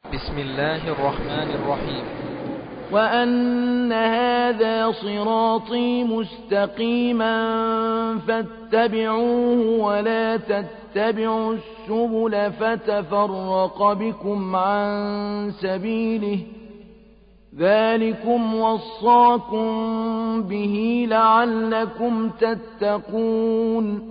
بسم الله الرحمن الرحيم وأن هذا صراطي مستقيما فاتبعوه ولا تتبعوا السبل فتفرق بكم عن سبيله ذلكم وصاكم به لعلكم تتقون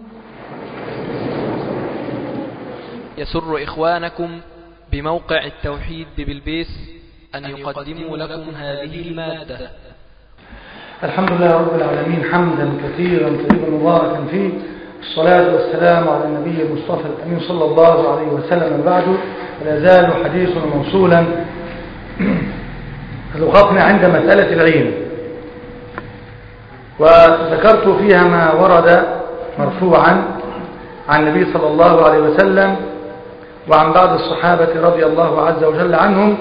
يسر إخوانكم بموقع التوحيد بالبيس أن يقدموا لكم هذه المادة الحمد لله رب العالمين حمدا كثيرا طيبا مباركا فيه الصلاة والسلام على النبي المصطفى الأمين صلى الله عليه وسلم بعد ولا زال حديثنا موصولا وقفنا عند مسألة العين وذكرت فيها ما ورد مرفوعا عن النبي صلى الله عليه وسلم وعن بعض الصحابة رضي الله عز وجل عنهم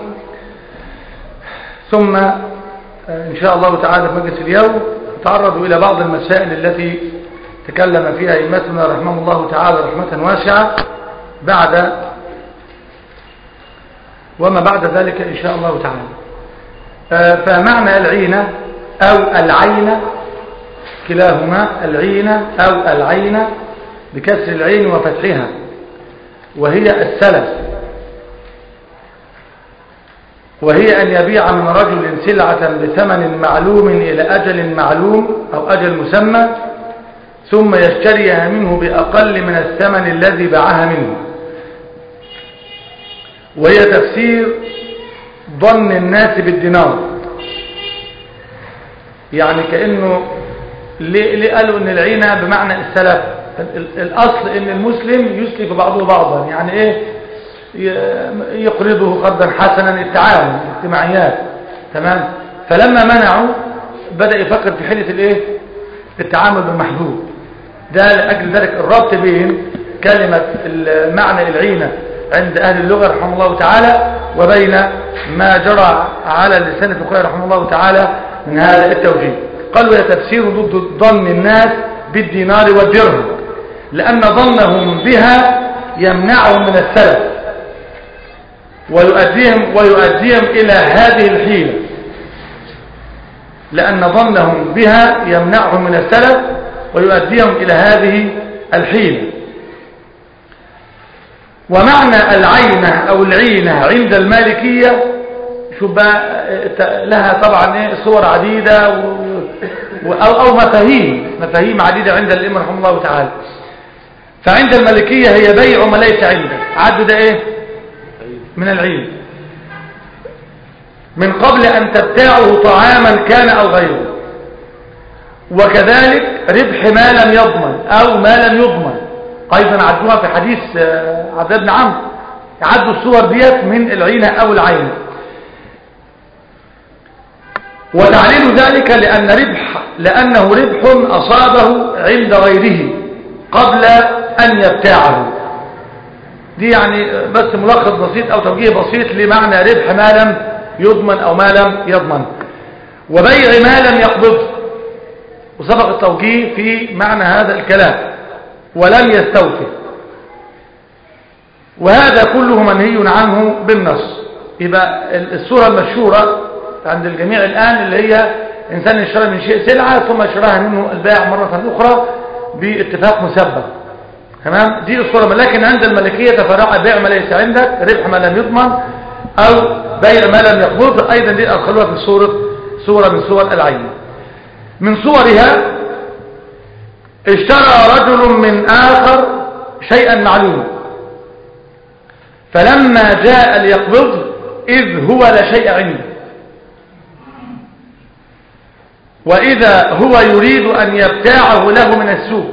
ثم إن شاء الله تعالى في مجلس اليوم نتعرض إلى بعض المسائل التي تكلم فيها أئمتنا رحمه الله تعالى رحمة واسعة بعد وما بعد ذلك إن شاء الله تعالى فمعنى العينة أو العين كلاهما العينة أو العين بكسر العين وفتحها وهي السلف وهي أن يبيع من رجل سلعة بثمن معلوم إلى أجل معلوم أو أجل مسمى ثم يشتريها منه بأقل من الثمن الذي باعها منه وهي تفسير ظن الناس بالدينار يعني كأنه ليه قالوا ان العينة بمعنى السلف الأصل ان المسلم يسلف بعضه بعضا يعني ايه يقرضه قرضا حسنا التعاون الاجتماعيات تمام فلما منعوا بدأ يفكر في حلة الايه التعامل بالمحدود ده لأجل ذلك الربط بين كلمة معنى العينة عند أهل اللغة رحمه الله تعالى وبين ما جرى على لسان الفقهاء رحمه الله تعالى من هذا التوجيه قالوا يا تفسير ضد ظن الناس بالدينار والدرهم لأن ظنهم بها يمنعهم من السلف ويؤديهم, ويؤديهم إلى هذه الحيلة لأن ظنهم بها يمنعهم من السلف ويؤديهم إلى هذه الحيلة ومعنى العينة أو العينة عند المالكية شوف لها طبعا ايه صور عديدة و... أو, أو مفاهيم مفاهيم عديدة عند الإمام رحمه الله تعالى فعند المالكية هي بيع ما ليس عندك عد ده ايه من العين من قبل أن تبتاعه طعاما كان أو غيره وكذلك ربح ما لم يضمن أو ما لم يضمن أيضا عدوها في حديث عبد بن عمرو عدوا الصور ديت من العينة أو العين وتعليل ذلك لأن ربح لأنه ربح أصابه عند غيره قبل أن يبتاعه دي يعني بس ملخص بسيط أو توجيه بسيط لمعنى ربح ما لم يضمن أو ما لم يضمن وبيع ما لم يقبض وسبق التوجيه في معنى هذا الكلام ولم يستوفي وهذا كله منهي عنه بالنص يبقى الصورة المشهورة عند الجميع الآن اللي هي إنسان يشترى من شيء سلعة ثم يشتراها منه البائع مرة أخرى باتفاق مسبب تمام دي الصورة لكن عند الملكية تفرع بيع ما ليس عندك ربح ما لم يضمن أو بيع ما لم يقبض أيضا دي أدخلوها في صورة صورة من صور العين من صورها اشترى رجل من آخر شيئا معلوما فلما جاء ليقبض إذ هو لا شيء عنده وإذا هو يريد أن يبتاعه له من السوق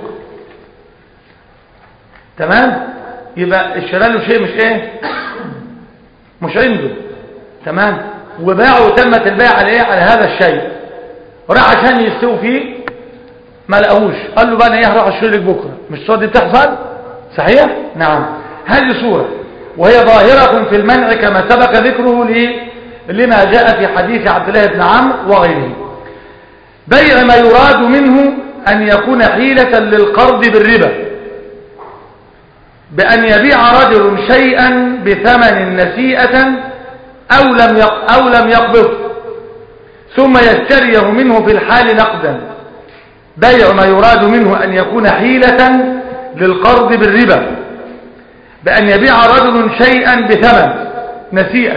تمام يبقى اشترى له شيء مش ايه مش عنده تمام وباعه وتمت البيع على ايه على هذا الشيء راح عشان يستوي فيه ما لقاهوش قال له بقى انا ايه هروح اشتري لك بكره مش الصوره دي بتحصل صحيح نعم هذه صوره وهي ظاهره في المنع كما سبق ذكره لما جاء في حديث عبد الله بن عمرو وغيره بيع ما يراد منه أن يكون حيلة للقرض بالربا بأن يبيع رجل شيئا بثمن نسيئة أو لم يق أو لم يقبض ثم يشتريه منه في الحال نقدا بيع ما يراد منه أن يكون حيلة للقرض بالربا بأن يبيع رجل شيئا بثمن نسيئة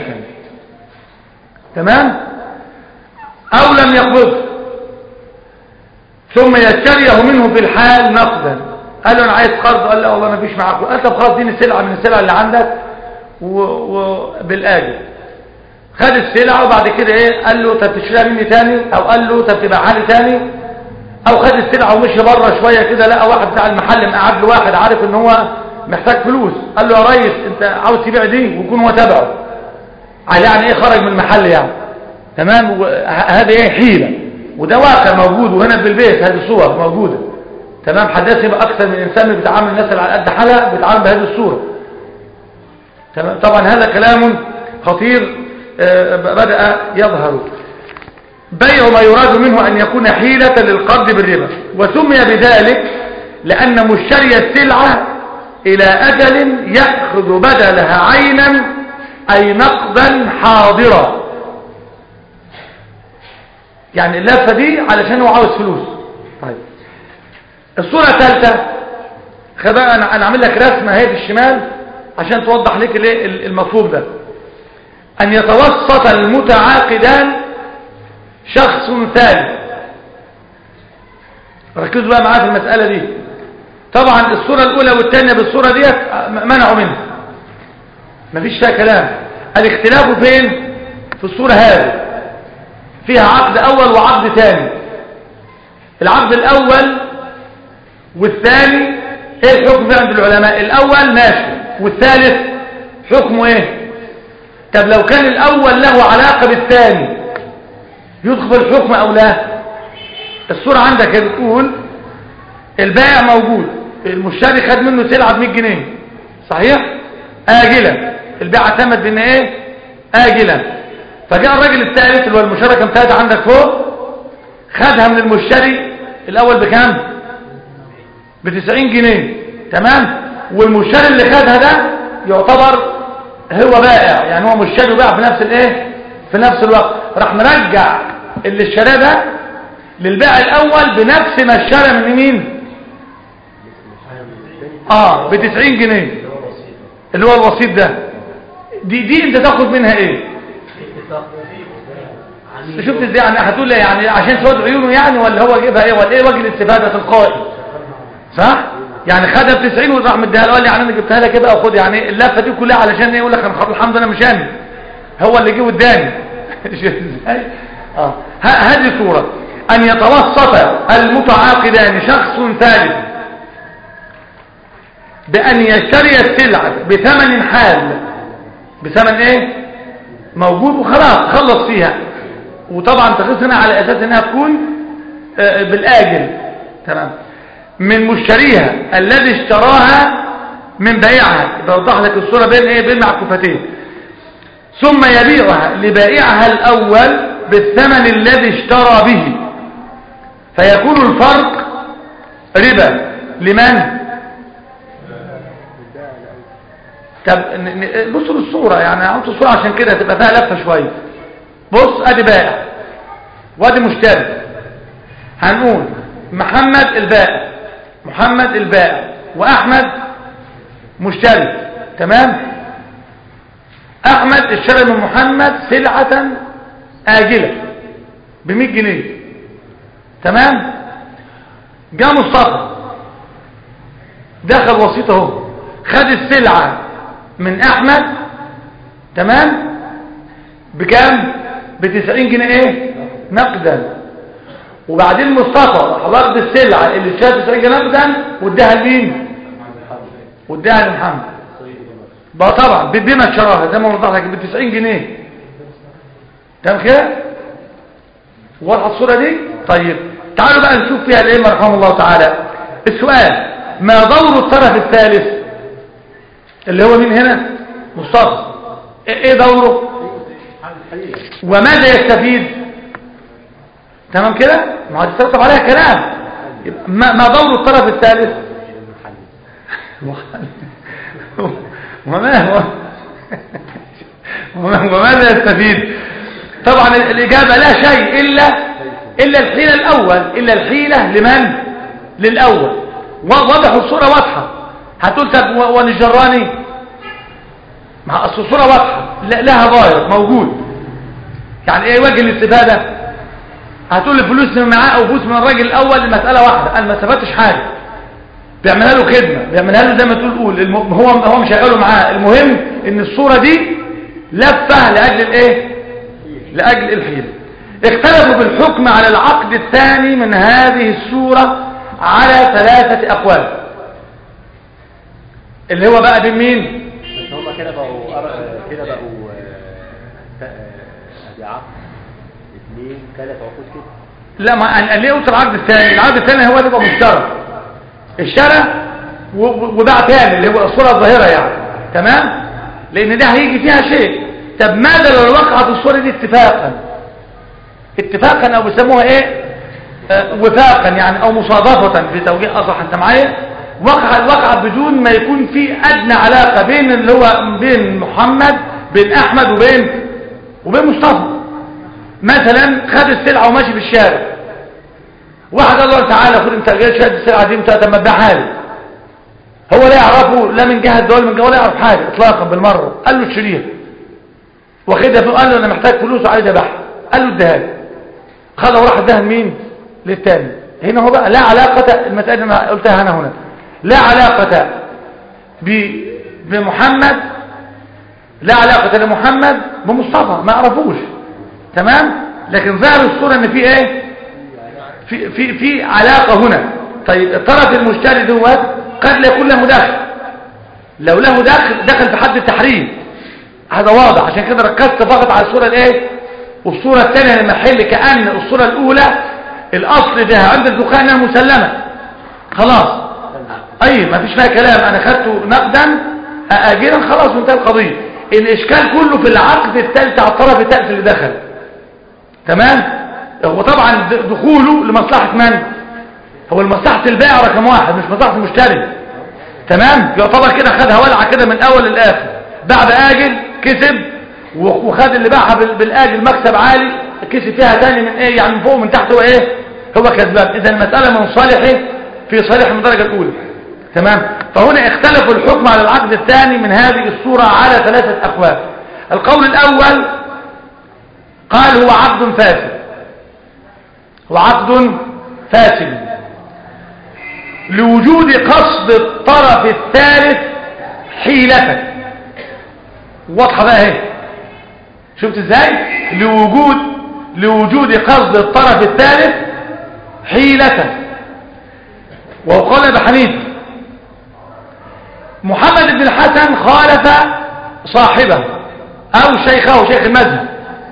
تمام أو لم يقبض ثم يشتريه منه في الحال نقدا قال له أنا عايز قرض قال له والله ما فيش معاك قال طب خلاص دي السلعة من السلع اللي عندك وبالآجل خد السلعة وبعد كده ايه قال له طب تشتريها مني تاني او قال له طب تبيعها لي تاني او خد السلعة ومشي بره شوية كده لقى واحد بتاع المحل مقعد له واحد عارف ان هو محتاج فلوس قال له يا ريس انت عاوز تبيع دي ويكون هو تبعه على يعني ايه خرج من المحل يعني تمام هذه ايه حيلة وده واقع موجود وهنا في البيت هذه صور موجودة تمام حدث يبقى اكثر من انسان بيتعامل الناس اللي على قد حالها بيتعامل بهذه الصورة تمام طبعا هذا كلام خطير بدأ يظهر بيع ما يراد منه أن يكون حيلة للقرض بالربا وسمي بذلك لأن مشتري السلعة إلى أجل يأخذ بدلها عينا أي نقدا حاضرا يعني اللفة دي علشان هو عاوز فلوس طيب الصورة الثالثة خبأ أنا أعمل لك رسمة هي في الشمال عشان توضح لك المفهوم ده أن يتوسط المتعاقدان شخص ثالث ركزوا بقى معايا في المسألة دي طبعا الصورة الأولى والثانية بالصورة دي منعوا منها مفيش فيها كلام الاختلاف فين في الصورة هذه فيها عقد أول وعقد ثاني العقد الأول والثاني ايه الحكم فيه عند العلماء الأول ماشي والثالث حكمه ايه طب لو كان الأول له علاقة بالثاني يدخل في الحكم أو لا الصورة عندك بتقول البائع موجود المشتري خد منه سلعة ب 100 جنيه صحيح آجلا البيع اعتمد بان ايه آجلا فجاء الراجل الثالث اللي هو المشاركة امتازة عندك فوق خدها من المشتري الأول بكام ب 90 جنيه تمام والمشتري اللي خدها ده يعتبر هو بائع يعني هو مشتري وبائع في نفس الايه في نفس الوقت راح نرجع اللي اشتراه ده للبيع الاول بنفس ما اشترى من مين اه ب 90 جنيه اللي هو الوسيط ده دي دي انت تاخد منها ايه شفت ازاي يعني هتقول لي يعني عشان سواد عيونه يعني ولا هو جيبها ايه ولا ايه وجه الاستفاده تلقائي صح يعني خدها ب 90 وراح مديها له قال لي يعني انا جبتها لك كده خد يعني اللفه دي كلها علشان ايه يقول لك انا الحمد لله مش انا هو اللي جه قدامي اه هذه صوره ان يتوسط المتعاقدان شخص ثالث بان يشتري السلعه بثمن حال بثمن ايه موجود وخلاص خلص فيها وطبعا تقيس هنا على اساس انها تكون آه بالاجل تمام من مشتريها الذي اشتراها من بيعها بوضح لك الصورة بين ايه بين معكوفتين ثم يبيعها لبائعها الاول بالثمن الذي اشترى به فيكون الفرق ربا لمن طب بصوا للصورة يعني عملت الصورة عشان كده تبقى فيها لفة شوية بص ادي بائع وادي مشتري هنقول محمد البائع محمد البائع واحمد مشتري تمام احمد اشترى من محمد سلعة اجلة ب 100 جنيه تمام جاء مصطفى دخل وسيط اهو خد السلعة من احمد تمام بكام ب 90 جنيه ايه نقدا وبعدين مصطفى راح واخد السلعه اللي اشتريها 90 جنيه نقدا واداها لمين واداها لمحمد بقى طبعا بما اشتراها زي ما وضحت لك ب 90 جنيه تمام كده واضحه الصوره دي طيب تعالوا بقى نشوف فيها الائمه رحمه الله تعالى السؤال ما دور الطرف الثالث اللي هو مين هنا مصطفى ايه دوره وماذا يستفيد تمام كده ما هو تترتب عليها كلام ما, ما دور الطرف الثالث وما هو وماذا يستفيد طبعا الإجابة لا شيء إلا إلا الحيلة الأول إلا الحيلة لمن للأول واضح الصورة واضحة هتقول طب ونجراني مع أصل الصورة واضحة لها ظاهر موجود يعني ايه وجه الاستفادة هتقول الفلوس من معاه او فلوس من الراجل الاول المسألة واحدة انا ما استفدتش حاجة بيعملها له خدمة بيعملها له زي ما تقول قول الم... هو هو مشغله معاه المهم ان الصورة دي لفة لاجل الايه لاجل الحيلة اختلفوا بالحكم على العقد الثاني من هذه الصورة على ثلاثة اقوال اللي هو بقى بين مين بس هما كده بقوا أر- كده بقوا آه، ت- آه، ادي عقد اثنين ثلاث عقود كده لا ما أنا ليه قلت العقد الثاني العقد الثاني هو بيبقى مشترك اشترى و- و- وباع تاني اللي هو الصورة الظاهرة يعني تمام لان ده هيجي فيها شيء طب ماذا لو وقعت الصورة دي اتفاقا اتفاقا او بيسموها ايه آه، وفاقا يعني او مصادفة في توجيه اصح انت معايا وقع الوقع بدون ما يكون في ادنى علاقة بين اللي هو بين محمد بين احمد وبين وبين مصطفى مثلا خد السلعة وماشي في الشارع واحد قال له تعالى خد انت جاي شاد السلعة دي انت طب تبيعها لي هو لا يعرفه لا من جهة دول من جهة ولا يعرف حاجة اطلاقا بالمرة قال له اشتريها واخدها فيه قال له انا محتاج فلوس وعايز ابيعها قال له اديها لي خدها وراح اداها لمين للتاني هنا هو بقى لا علاقة المسألة اللي انا قلتها انا هنا لا علاقة ب... بمحمد لا علاقة لمحمد بمصطفى ما يعرفوش تمام لكن ظهر الصورة ان في ايه في في في علاقة هنا طيب الطرف المشتري دوت قد لا يكون له دخل لو له دخل دخل في حد التحريم هذا واضح عشان كده ركزت فقط على الصورة الايه والصورة الثانية المحل كأن الصورة الاولى الاصل ده عند الدخان انها مسلمة خلاص اي ما فيش فيها كلام انا خدته نقدا اجلا خلاص وانتهى القضية الاشكال كله في العقد الثالث على الطرف الثالث اللي دخل تمام هو طبعا د- دخوله لمصلحة من هو لمصلحة البائع رقم واحد مش مصلحة المشتري تمام يعتبر كده خدها ولعة كده من اول للاخر بعد اجل كسب و- وخد اللي باعها بال- بالاجل مكسب عالي كسب فيها تاني من ايه يعني من فوق ومن تحت هو ايه هو كسبان اذا المسألة من صالحه في صالح من الدرجة الاولى تمام فهنا اختلفوا الحكم على العقد الثاني من هذه الصورة على ثلاثة اقوال القول الاول قال هو عقد فاسد هو عقد فاسد لوجود قصد الطرف الثالث حيلة واضحة بقى اهي شفت ازاي لوجود لوجود قصد الطرف الثالث حيلة وهو قول ابي حنيفه محمد بن الحسن خالف صاحبه او شيخه شيخ المذهب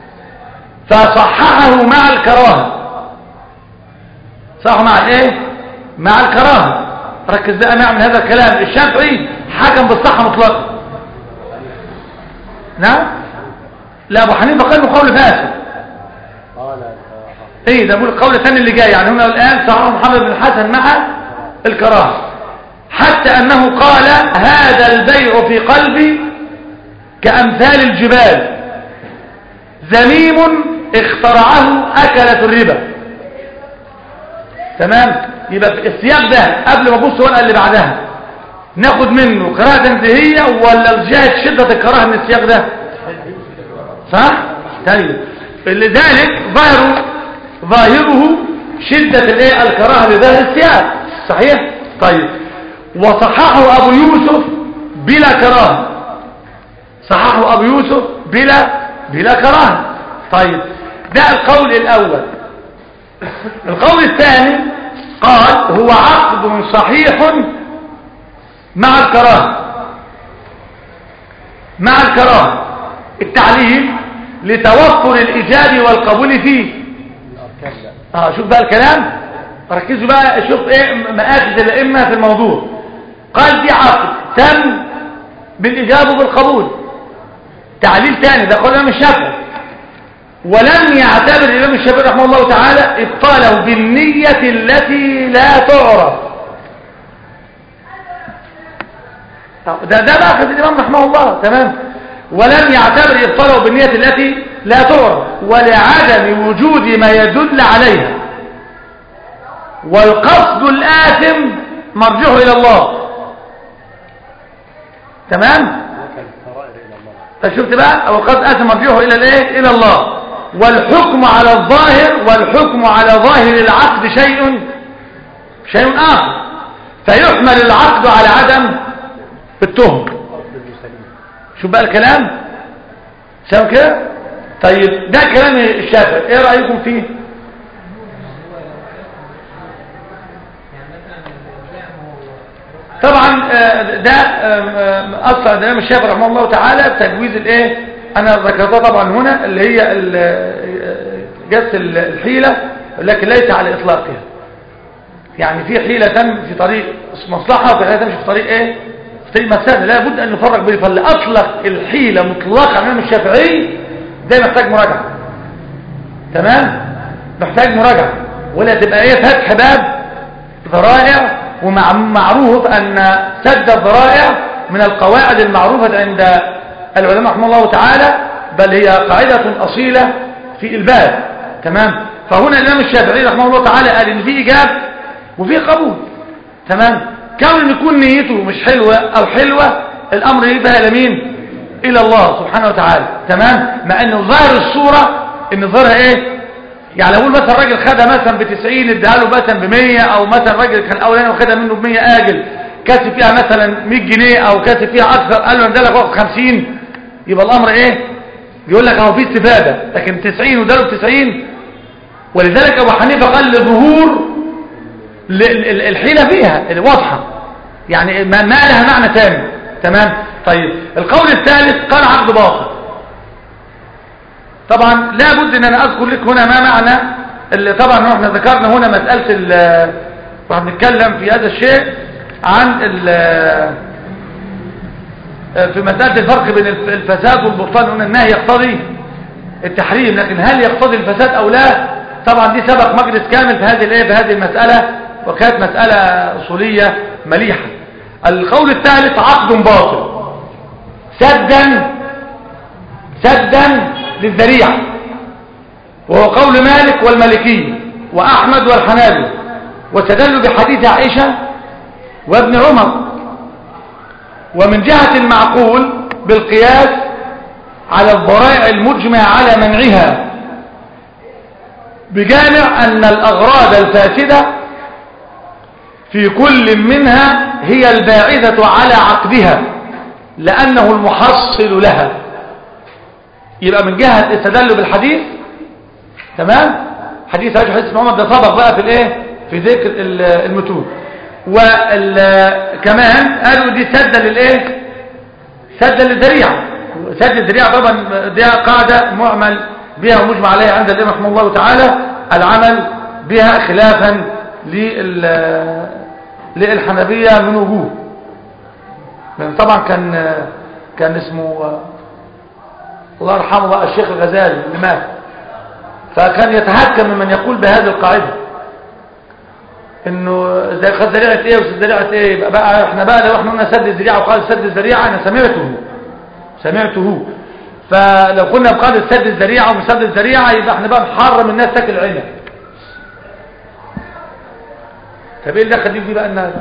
فصححه مع الكراهه صح مع الايه مع الكراهه ركز بقى نعمل هذا الكلام الشافعي حكم بالصحه مطلقا نعم لا ابو حنيفه قال انه قول فاسد قال آه، ايه ده بقول القول الثاني اللي جاي يعني هنا الان صححه محمد بن الحسن مع الكراهه حتى انه قال هذا البيع في قلبي كامثال الجبال ذميم اخترعه أكلة الربا تمام يبقى في السياق ده قبل ما ابص ورقه اللي بعدها ناخد منه قراءة انتهية ولا جهة شدة الكراهة من السياق ده صح طيب لذلك ظاهره ظاهره شدة الايه الكراهة لظاهر السياق صحيح طيب وصححه ابو يوسف بلا كراهه صححه ابو يوسف بلا بلا كراهه طيب ده القول الاول القول الثاني قال هو عقد صحيح مع الكراهه مع الكراهه التعليل لتوفر الايجاب والقبول فيه الأركان لا اه شوف بقى الكلام ركزوا بقى شوف ايه مآخذ الائمه في الموضوع قال دي عقد تم بالاجابه وبالقبول تعليل تاني ده قول الامام الشافعي ولم يعتبر الامام الشافعي رحمه الله تعالى ابطاله بالنيه التي لا تعرف طب ده ده ماخذ الامام رحمه الله تمام ولم يعتبر إبطاله بالنية التي لا تعرف ولعدم وجود ما يدل عليها والقصد الآثم مرجعه إلى الله تمام لك الفرائر الى الله فشفت بقى او قد اثم مرجعه الى الايه الى الله والحكم على الظاهر والحكم على ظاهر العقد شيء شيء اخر فيحمل العقد على عدم التهم قصد المسلمين شوف بقى الكلام سام كده طيب ده كلام الشافعي ايه رايكم فيه طبعا آه، ده آم، آم، اصلا ده الشافعي رحمه الله تعالى تجويز الايه انا ذكرتها طبعا هنا اللي هي ال- آه، جس ال- الحيله لكن ليس على اطلاقها يعني في حيله تم في طريق مصلحه وفي حيله تمشي في طريق ايه في طريق مفسده لا بد ان نفرق بين فاللي اطلق الحيله مطلقا على الامام الشافعي ده محتاج مراجعه تمام محتاج مراجعه ولا تبقى ايه فتح باب ذرائع ومعروف أن سد الذرائع من القواعد المعروفة عند العلماء رحمه الله تعالى بل هي قاعدة أصيلة في الباب تمام فهنا الإمام الشافعي رحمه الله تعالى قال إن في إجاب وفي قبول تمام كون إن يكون نيته مش حلوة أو حلوة الأمر يبقى إلى مين إلى الله سبحانه وتعالى تمام مع أن ظاهر الصورة إن ظاهرها إيه يعني اقول مثلا راجل خدها مثلا ب 90 اداها له مثلا ب 100 او مثلا راجل كان اولاني واخدها منه ب 100 اجل كاسب فيها مثلا 100 جنيه او كاسب فيها اكثر قال له ادالك واخد 50 يبقى الامر ايه يقول لك اهو في استفاده لكن 90 واداله ب 90 ولذلك ابو حنيفه قال لظهور ل- ال- الحيله فيها واضحه يعني ما ما لها معنى ثاني تمام طيب القول الثالث قال عقد باطل طبعا لا بد ان انا اذكر لك هنا ما معنى اللي طبعا احنا ذكرنا هنا مسألة ال واحنا بنتكلم في هذا الشيء عن ال في مسألة الفرق بين الف- الفساد والبطلان قلنا النهي يقتضي التحريم لكن هل يقتضي الفساد او لا طبعا دي سبق مجلس كامل في هذه الايه في هذه المسألة وكانت مسألة اصولية مليحة القول الثالث عقد باطل سدا سدا للذريعة وهو قول مالك والمالكي وأحمد والحنابل واستدلوا بحديث عائشة وابن عمر ومن جهة المعقول بالقياس على الضرائع المجمع على منعها بجامع أن الأغراض الفاسدة في كل منها هي الباعثة على عقدها لأنه المحصل لها يبقى من جهة استدلوا بالحديث تمام حديث عائشة حديث محمد ده سبق بقى في الايه في ذكر ال- المتون وكمان قالوا دي سدا للايه سدا للذريعة سد الذريعة طبعا دي قاعدة معمل بها ومجمع عليها عند الإمام رحمه الله تعالى العمل بها خلافا لل- للحنبية من وجوه لأن طبعا كان كان اسمه الله يرحمه بقى الشيخ الغزالي اللي مات فكان يتحكم ممن يقول بهذه القاعدة انه زي خد ذريعة ايه وسد ذريعة ايه يبقى بقى احنا بقى لو احنا قلنا سد الذريعة وقال سد الذريعة انا سمعته سمعته فلو كنا بقال سد الذريعة ومش سد الذريعة يبقى احنا بقى نحرم الناس تاكل عنب طب ايه اللي دخل دي بقى الناس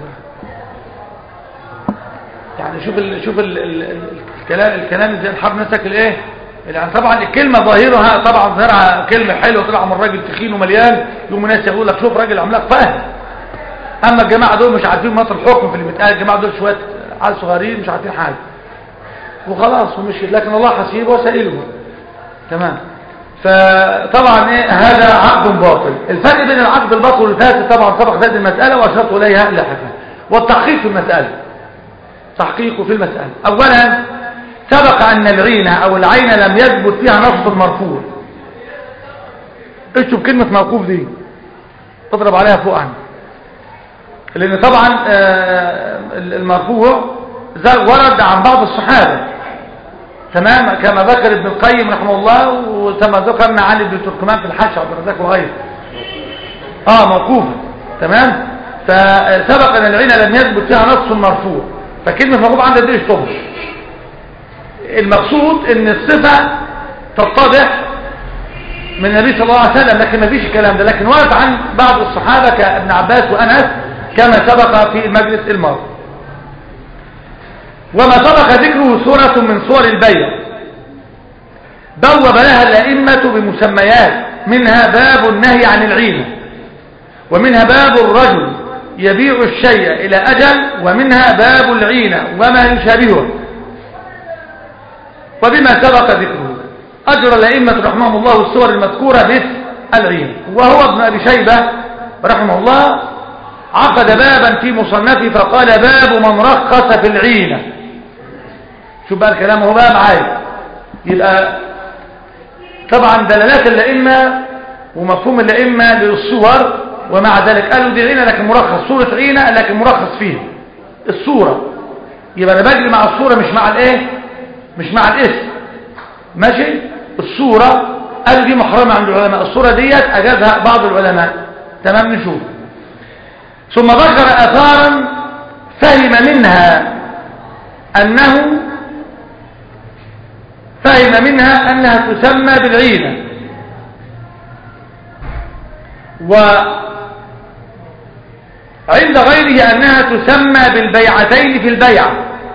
يعني شوف ال شوف ال ال ال الكلام الكلام ازاي الحرب الناس تاكل ايه يعني طبعا الكلمة ظاهرها طبعا ظاهرها كلمة حلوة طلع من راجل تخين ومليان يوم الناس يقول لك شوف راجل عملاق فاهم اما الجماعة دول مش عارفين مطر الحكم في اللي بيتقال الجماعة دول شوية عيال صغيرين مش عارفين حاجة وخلاص ومشي لكن الله حسيبه وسائله تمام فطبعا ايه هذا عقد باطل الفرق بين العقد الباطل والفاسد طبعا سبق هذه المسألة واشرت اليها لاحقا والتحقيق في المسألة تحقيقه في المسألة اولا سبق ان العين او العين لم يثبت فيها نص مرفوع اشوف كلمة موقوف دي تضرب عليها فوق عنه لان طبعا آه، المرفوع ذا- ورد عن بعض الصحابة تمام كما ذكر ابن القيم رحمه الله وكما ذكرنا عن ابن تركمان في الحاشية عبد الرزاق وغيره اه موقوفة تمام فسبق ان العين لم يثبت فيها نص مرفوع فكلمة موقوف عندها دي اشتبه المقصود ان الصفة تتضح من النبي صلى الله عليه وسلم لكن ما فيش الكلام ده لكن ورد عن بعض الصحابة كابن عباس وأنس كما سبق في المجلس الماضي وما سبق ذكره سورة من صور البيع بوب لها الأئمة بمسميات منها باب النهي عن العينة ومنها باب الرجل يبيع الشيء إلى أجل ومنها باب العينة وما يشابهه وبما سبق ذكره أجرى الأئمة رحمهم الله الصور المذكورة باسم العين وهو ابن أبي شيبة رحمه الله عقد بابا في مصنفه فقال باب من رخص في العينة شوف بقى الكلام هو بقى معايا يبقى طبعا دلالات الأئمة ومفهوم الأئمة للصور ومع ذلك قالوا دي عينة لكن مرخص صورة عينة لكن مرخص فيها الصورة يبقى أنا بجري مع الصورة مش مع الإيه مش مع الاسم ماشي الصورة قالوا دي محرمة عند العلماء الصورة ديت أجازها بعض العلماء تمام نشوف ثم ذكر أثارا فهم منها أنه فهم منها أنها تسمى بالعينة وعند غيره أنها تسمى بالبيعتين في البيع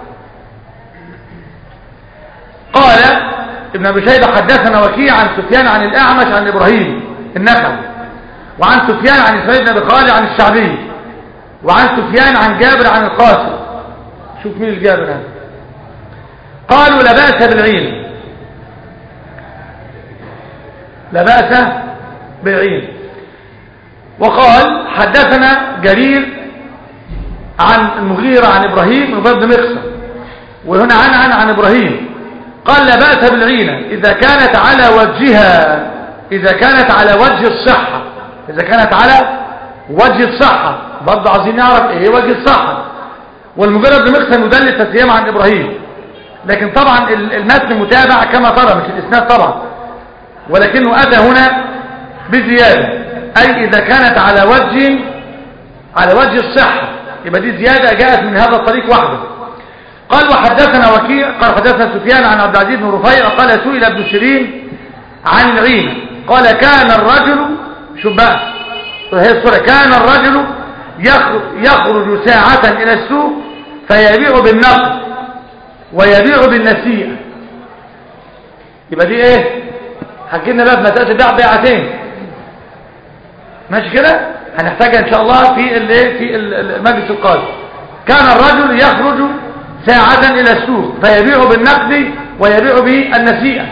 قال ابن أبي شيبة حدثنا وكيع عن سفيان عن الأعمش عن إبراهيم النخل وعن سفيان عن إسرائيل بن أبي خالد عن الشعبي وعن سفيان عن جابر عن القاسم شوف مين الجابر هذا قالوا لا بأس بالعين لا بأس بالعين وقال حدثنا جرير عن المغيرة عن إبراهيم بن بن مقسم وهنا عن عن عن إبراهيم قال لا بأس بالعينة إذا كانت على وجهها إذا كانت على وجه الصحة إذا كانت على وجه الصحة برضه عايزين نعرف إيه وجه الصحة والمجرد بن مقسم يدلل تسليم عن إبراهيم لكن طبعا المتن متابع كما ترى مش الإسناد طبعا ولكنه أتى هنا بزيادة أي إذا كانت على وجه على وجه الصحة يبقى دي زيادة جاءت من هذا الطريق وحده قال وحدثنا وكيع قال حدثنا سفيان عن عبد العزيز بن رفيع قال سئل ابن سيرين عن العينة قال كان الرجل شوف بقى هي الصورة كان الرجل يخرج ساعة إلى السوق فيبيع بالنقد ويبيع بالنسيئة يبقى دي ايه حكينا بقى في مسألة البيع بيعتين ماشي كده هنحتاجها ان شاء الله في الايه في المجلس القادم كان الرجل يخرج ساعة إلى السوق فيبيع بالنقد ويبيع بالنسيئة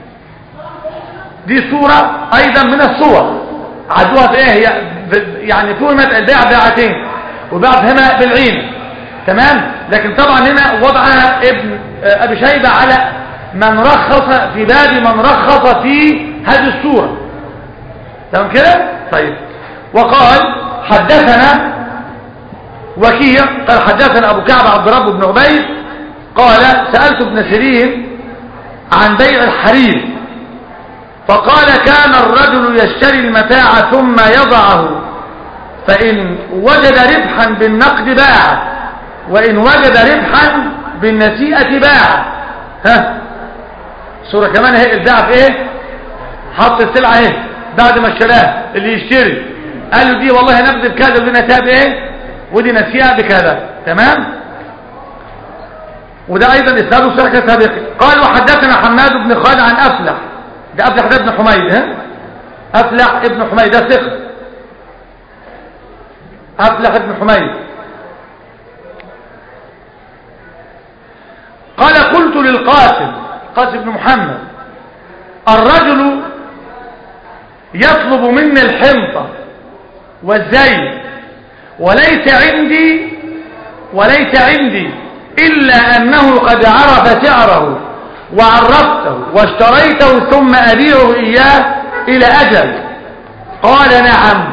دي صورة أيضا من الصور عدوها في إيه هي يعني فهمت البيع بيعتين وبعض بالعين تمام لكن طبعا هنا وضعها ابن أبي شيبة على من رخص في باب من رخص في هذه الصورة تمام كده طيب وقال حدثنا وكيع قال حدثنا أبو كعب عبد رب بن عبيد قال سألت ابن سيرين عن بيع الحرير فقال كان الرجل يشتري المتاع ثم يضعه فإن وجد ربحا بالنقد باع وإن وجد ربحا بالنسيئة باع ها صورة كمان هي الباع في ايه حط السلعة ايه بعد ما اشتراها اللي يشتري قال له دي والله نقد بكذا ودي نسيئة بايه ودي نسيئة بكذا تمام وده ايضا اسناده شركة سابقة قال وحدثنا حماد بن خالد عن افلح ده افلح ده ابن حميد ها افلح ابن حميد ده ثقة افلح ابن حميد قال قلت للقاسم قاسم بن محمد الرجل يطلب مني الحنطة والزيت وليس عندي وليس عندي إلا أنه قد عرف سعره وعرفته واشتريته ثم أبيعه إياه إلى أجل قال نعم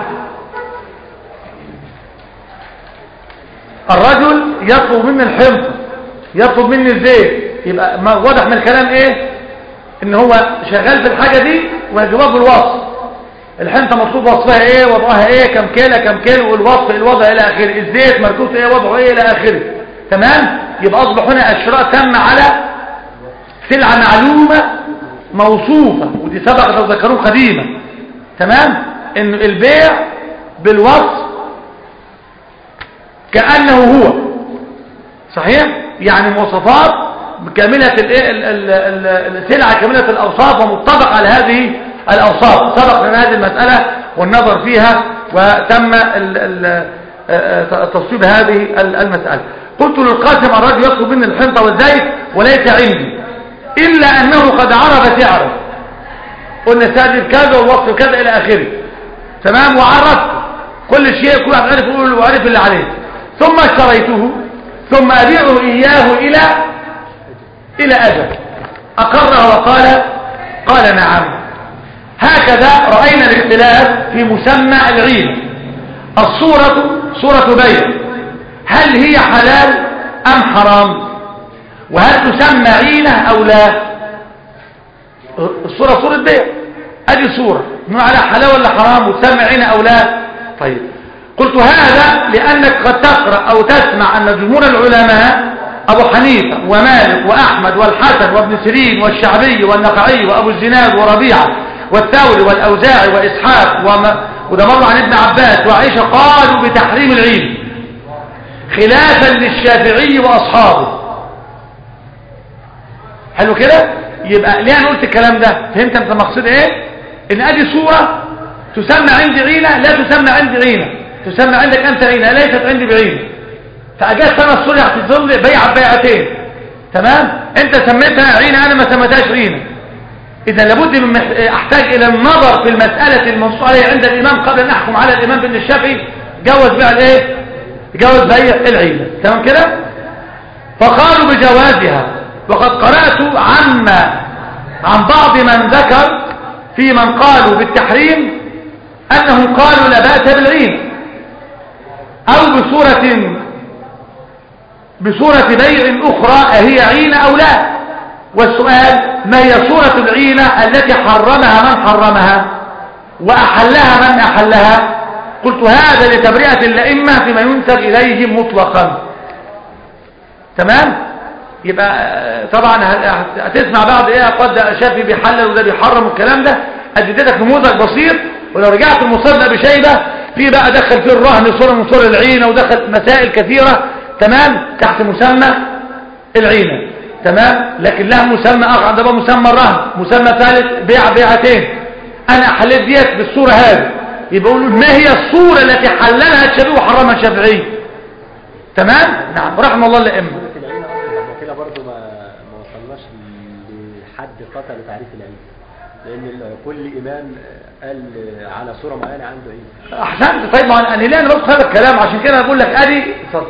الرجل يطلب مني الحنطة يطلب مني الزيت يبقى واضح من الكلام ايه ان هو شغال في الحاجة دي وجواب الوصف الحنطة مطلوب وصفها ايه وضعها ايه كم كيلة كم كيلو والوصف الوضع الى اخره الزيت مركوز ايه وضعه ايه الى اخره تمام يبقى اصبح هنا الشراء تم على سلعة معلومة موصوفة ودي سبق تذكروه قديما تمام ان البيع بالوصف كأنه هو صحيح يعني مواصفات كاملة الايه ال- ال- ال- السلعة كاملة الأوصاف ومتفق على هذه الأوصاف سبق لنا هذه المسألة والنظر فيها وتم ال- ال- آه، تصويب هذه ال- المسألة قلت للقاسم الرجل يطلب مني الحنطة والزيت وليس عندي إلا أنه قد عرف سعره قلنا سعر كذا والوقت كذا إلى آخره تمام وعرفت كل شيء كل واحد عرف يقول وعرف اللي عليه ثم اشتريته ثم أبيعه إياه إلى إلى أجل أقره وقال قال نعم هكذا رأينا الاختلاف في مسمى العين الصورة صورة بيع هل هي حلال أم حرام وهل تسمى عينة أو لا الصورة صورة بيع ادي صورة نوع على حلال ولا حرام وتسمى عينة او لا طيب قلت هذا لانك قد تقرأ او تسمع ان جمهور العلماء ابو حنيفة ومالك واحمد والحسن وابن سيرين والشعبي والنقعي وابو الزناد وربيعة والثوري والاوزاعي واسحاق وما وده مر عن ابن عباس وعائشة قالوا بتحريم العين خلافا للشافعي واصحابه حلو كده يبقى ليه انا قلت الكلام ده فهمت انت مقصود ايه ان ادي صورة تسمى عندي عينة لا تسمى عندي عينة تسمى عندك انت عينة ليست عندي بعينة فاجاز انا الصورة هتظل بيع بيعتين تمام انت سميتها عينة انا ما سميتهاش عينة اذا لابد من مح- احتاج الى النظر في المسألة المنصوص عليها عند الامام قبل ان احكم على الامام بن الشافعي جوز بيع الايه جوز بيع العينة تمام كده فقالوا بجوازها وقد قرأت عما عن بعض من ذكر في من قالوا بالتحريم أنهم قالوا لا بأس بالعين أو بصورة بصورة بيع أخرى أهي عينة أو لا والسؤال ما هي صورة العينة التي حرمها من حرمها وأحلها من أحلها قلت هذا لتبرئة الأئمة فيما ينسب إليهم مطلقا تمام يبقى آه، طبعا ه- هتسمع بعض ايه قد شافي بيحلل وده بيحرم والكلام ده اديتك نموذج بسيط ولو رجعت المصنف بشيبه في بقى دخل فيه الرهن صوره من صور العينه ودخل مسائل كثيره تمام تحت مسمى العينه تمام لكن لها مسمى اخر ده بقى مسمى الرهن مسمى ثالث بيع بيعتين انا حليت ديت بالصوره هذه يبقى يقولوا ما هي الصوره التي حللها الشافعي وحرمها الشافعي تمام نعم رحم الله الائمه صورة العين اصلا احنا كده برضو ما ما وصلناش لحد قطع لتعريف العين لان ال- كل امام قال على صورة معينة عنده عين احسنت طيب ما انا ليه انا بقول هذا الكلام عشان كده انا بقول لك ادي اتفضل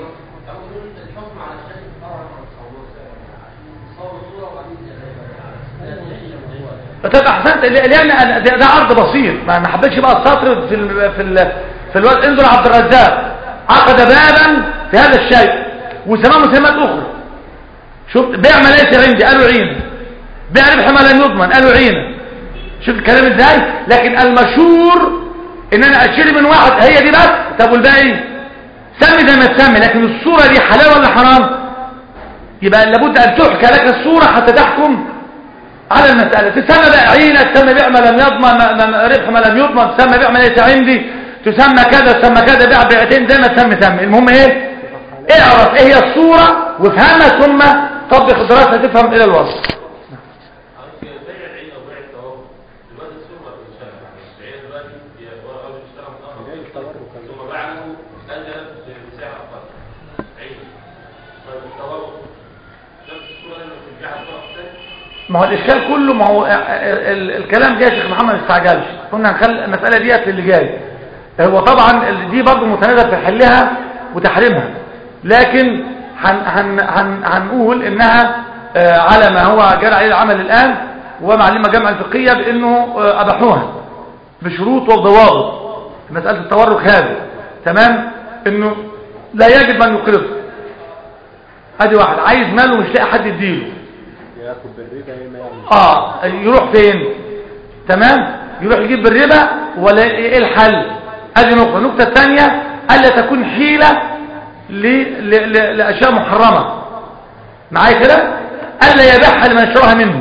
طب احسنت لان أنا- ده ده عرض بسيط ما ما حبيتش بقى السطر في ال في ال في الوقت انظر عبد الرزاق عقد بابا في هذا الشيء وسماه مسمات اخرى شفت بيع ما ليس عندي قالوا عين بيع ربح ما لم يضمن قالوا عين شفت الكلام ازاي لكن المشهور ان انا اشتري من واحد هي دي بس طب والباقي سمي زي ما تسمي لكن الصورة دي حلال ولا حرام يبقى لابد ان تحكى لك الصورة حتى تحكم على المسألة تسمى بقى عينة تسمى بيع ما لم يضمن ما- ما- ما- ربح ما لم يضمن تسمى بيع ما ليس عندي تسمى كذا تسمى كذا بيع بيعتين زي ما تسمي سمي المهم ايه اعرف ايه هي الصورة وافهمها ثم طبق الدراسة تفهم الى الوصف بيع العين او بيع التوافق دلوقتي الصورة بتشتغل العين دلوقتي هي هو الراجل اشترى متأخر بيع التورق كان- ثم باعه أجل بسعر أقل عين طيب التوافق نفس الصورة لما ترجعها الصورة الثانية ما هو الاشكال كله ما هو ال- ال- الكلام جاي يا شيخ محمد ما تستعجلش كنا هنخلي المساله ديت اللي جاي هو طبعا ال- دي برضه متنازع في حلها وتحريمها لكن هن هن هن هنقول انها آه، على ما هو جرى عليه العمل الان ومعلمه جامعه الفقهيه بانه آه، اباحوها بشروط وضوابط في مساله التورق هذا تمام انه لا يجب ان يقرضه ادي واحد عايز ماله مش لاقي حد يديله ياخد بالربا يا اما يعمل اه يروح فين تمام يروح يجيب بالربا ولا ايه الحل ادي نقطه النقطه الثانيه الا تكون حيله ل... ل... ل... لاشياء محرمه معايا كده الا يبيعها لمن اشتراها منه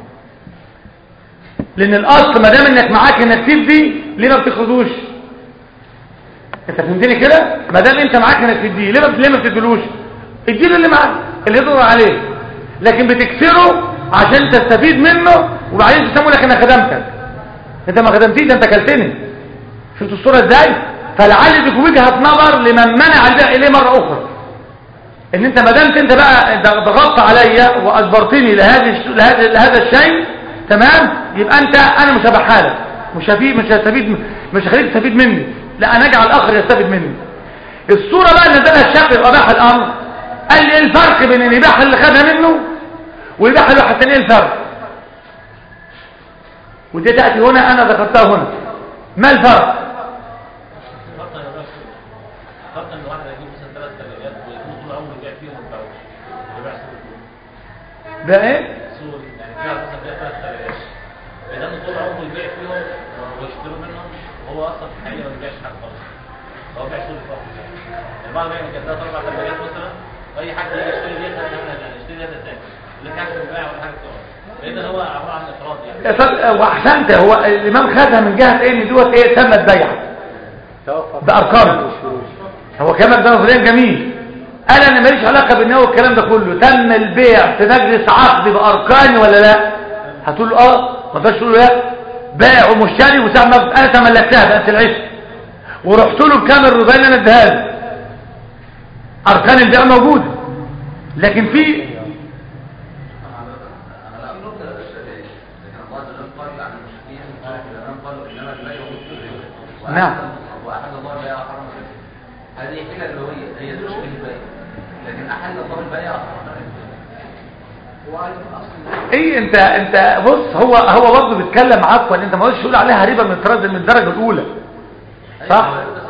لان الاصل ما دام انك معاك انك تدي ليه ما بتاخدوش انت فهمتني كده ما دام انت معاك انك تديه ليه ما ليه ما بتديلوش اديله اللي معاك اللي يقدر عليه لكن بتكسره عشان تستفيد منه وبعدين تسمو لك انا خدمتك انت ما خدمتيش ده انت كلتني شفتوا الصوره ازاي فلعل دي وجهه نظر لمن منع البيع اليه مره اخرى ان انت ما دامت انت بقى ضغطت عليا واجبرتني لهذه لهذا لهذا الشيء تمام يبقى انت انا مش هبيعها لك مش هفيد مش هستفيد مش هخليك تستفيد مني لا انا اجعل الاخر يستفيد مني الصوره بقى اللي نزلها الشافعي واباح الامر قال لي ايه الفرق بين ان يبيعها اللي خدها منه ويبيعها لواحد تاني ايه الفرق ودي تاتي هنا انا ذكرتها هنا ما الفرق فرق يا باشا فرق ان واحد هيجيب مثلا ثلاث ثلاجات ويكون طول عمره يبيع فيهم ما يبيعوش يبيع سوق ده ايه سوق يعني فيها مثلا فيها ثلاث ثلاجات اذا انه طول عمره يبيع فيهم ويشتروا منهم وهو اصلا في الحقيقه ما بيبيعش حاجه خالص هو بيع سوق فقط يعني بعد ما يعمل كده ثلاث اربع ثلاجات مثلا اي حد يجي يشتري ديت انا يشتري ديت ازاي اللي حاجه بيبيع ولا حاجه بتقعد لان هو عباره عن افراد يعني طب واحسنت هو الامام خدها من جهه ايه ان دوت ايه تمت بيعه توفر بأرقام. مش فلوس هو كلامك ده نظريا جميل انا انا ماليش علاقه بالنهو والكلام ده كله تم البيع في مجلس عقد باركان ولا لا هتقول له اه ما تقدرش تقول له لا بائع ومشتري وساعه ما انا تملكتها بقت العشق ورحت له بكامل الرضا اللي انا اديها له اركان البيع موجوده لكن في نعم واحل الله البيع وحرم الربا هذه حيله اللغويه هي دي مشكله البيع لكن احل الله البيع وحرم الربا هو عارف الاصل ايه انت انت بص هو هو برضه بيتكلم عفوا انت ما قلتش تقول عليها ربا من الطراز من الدرجه الاولى صح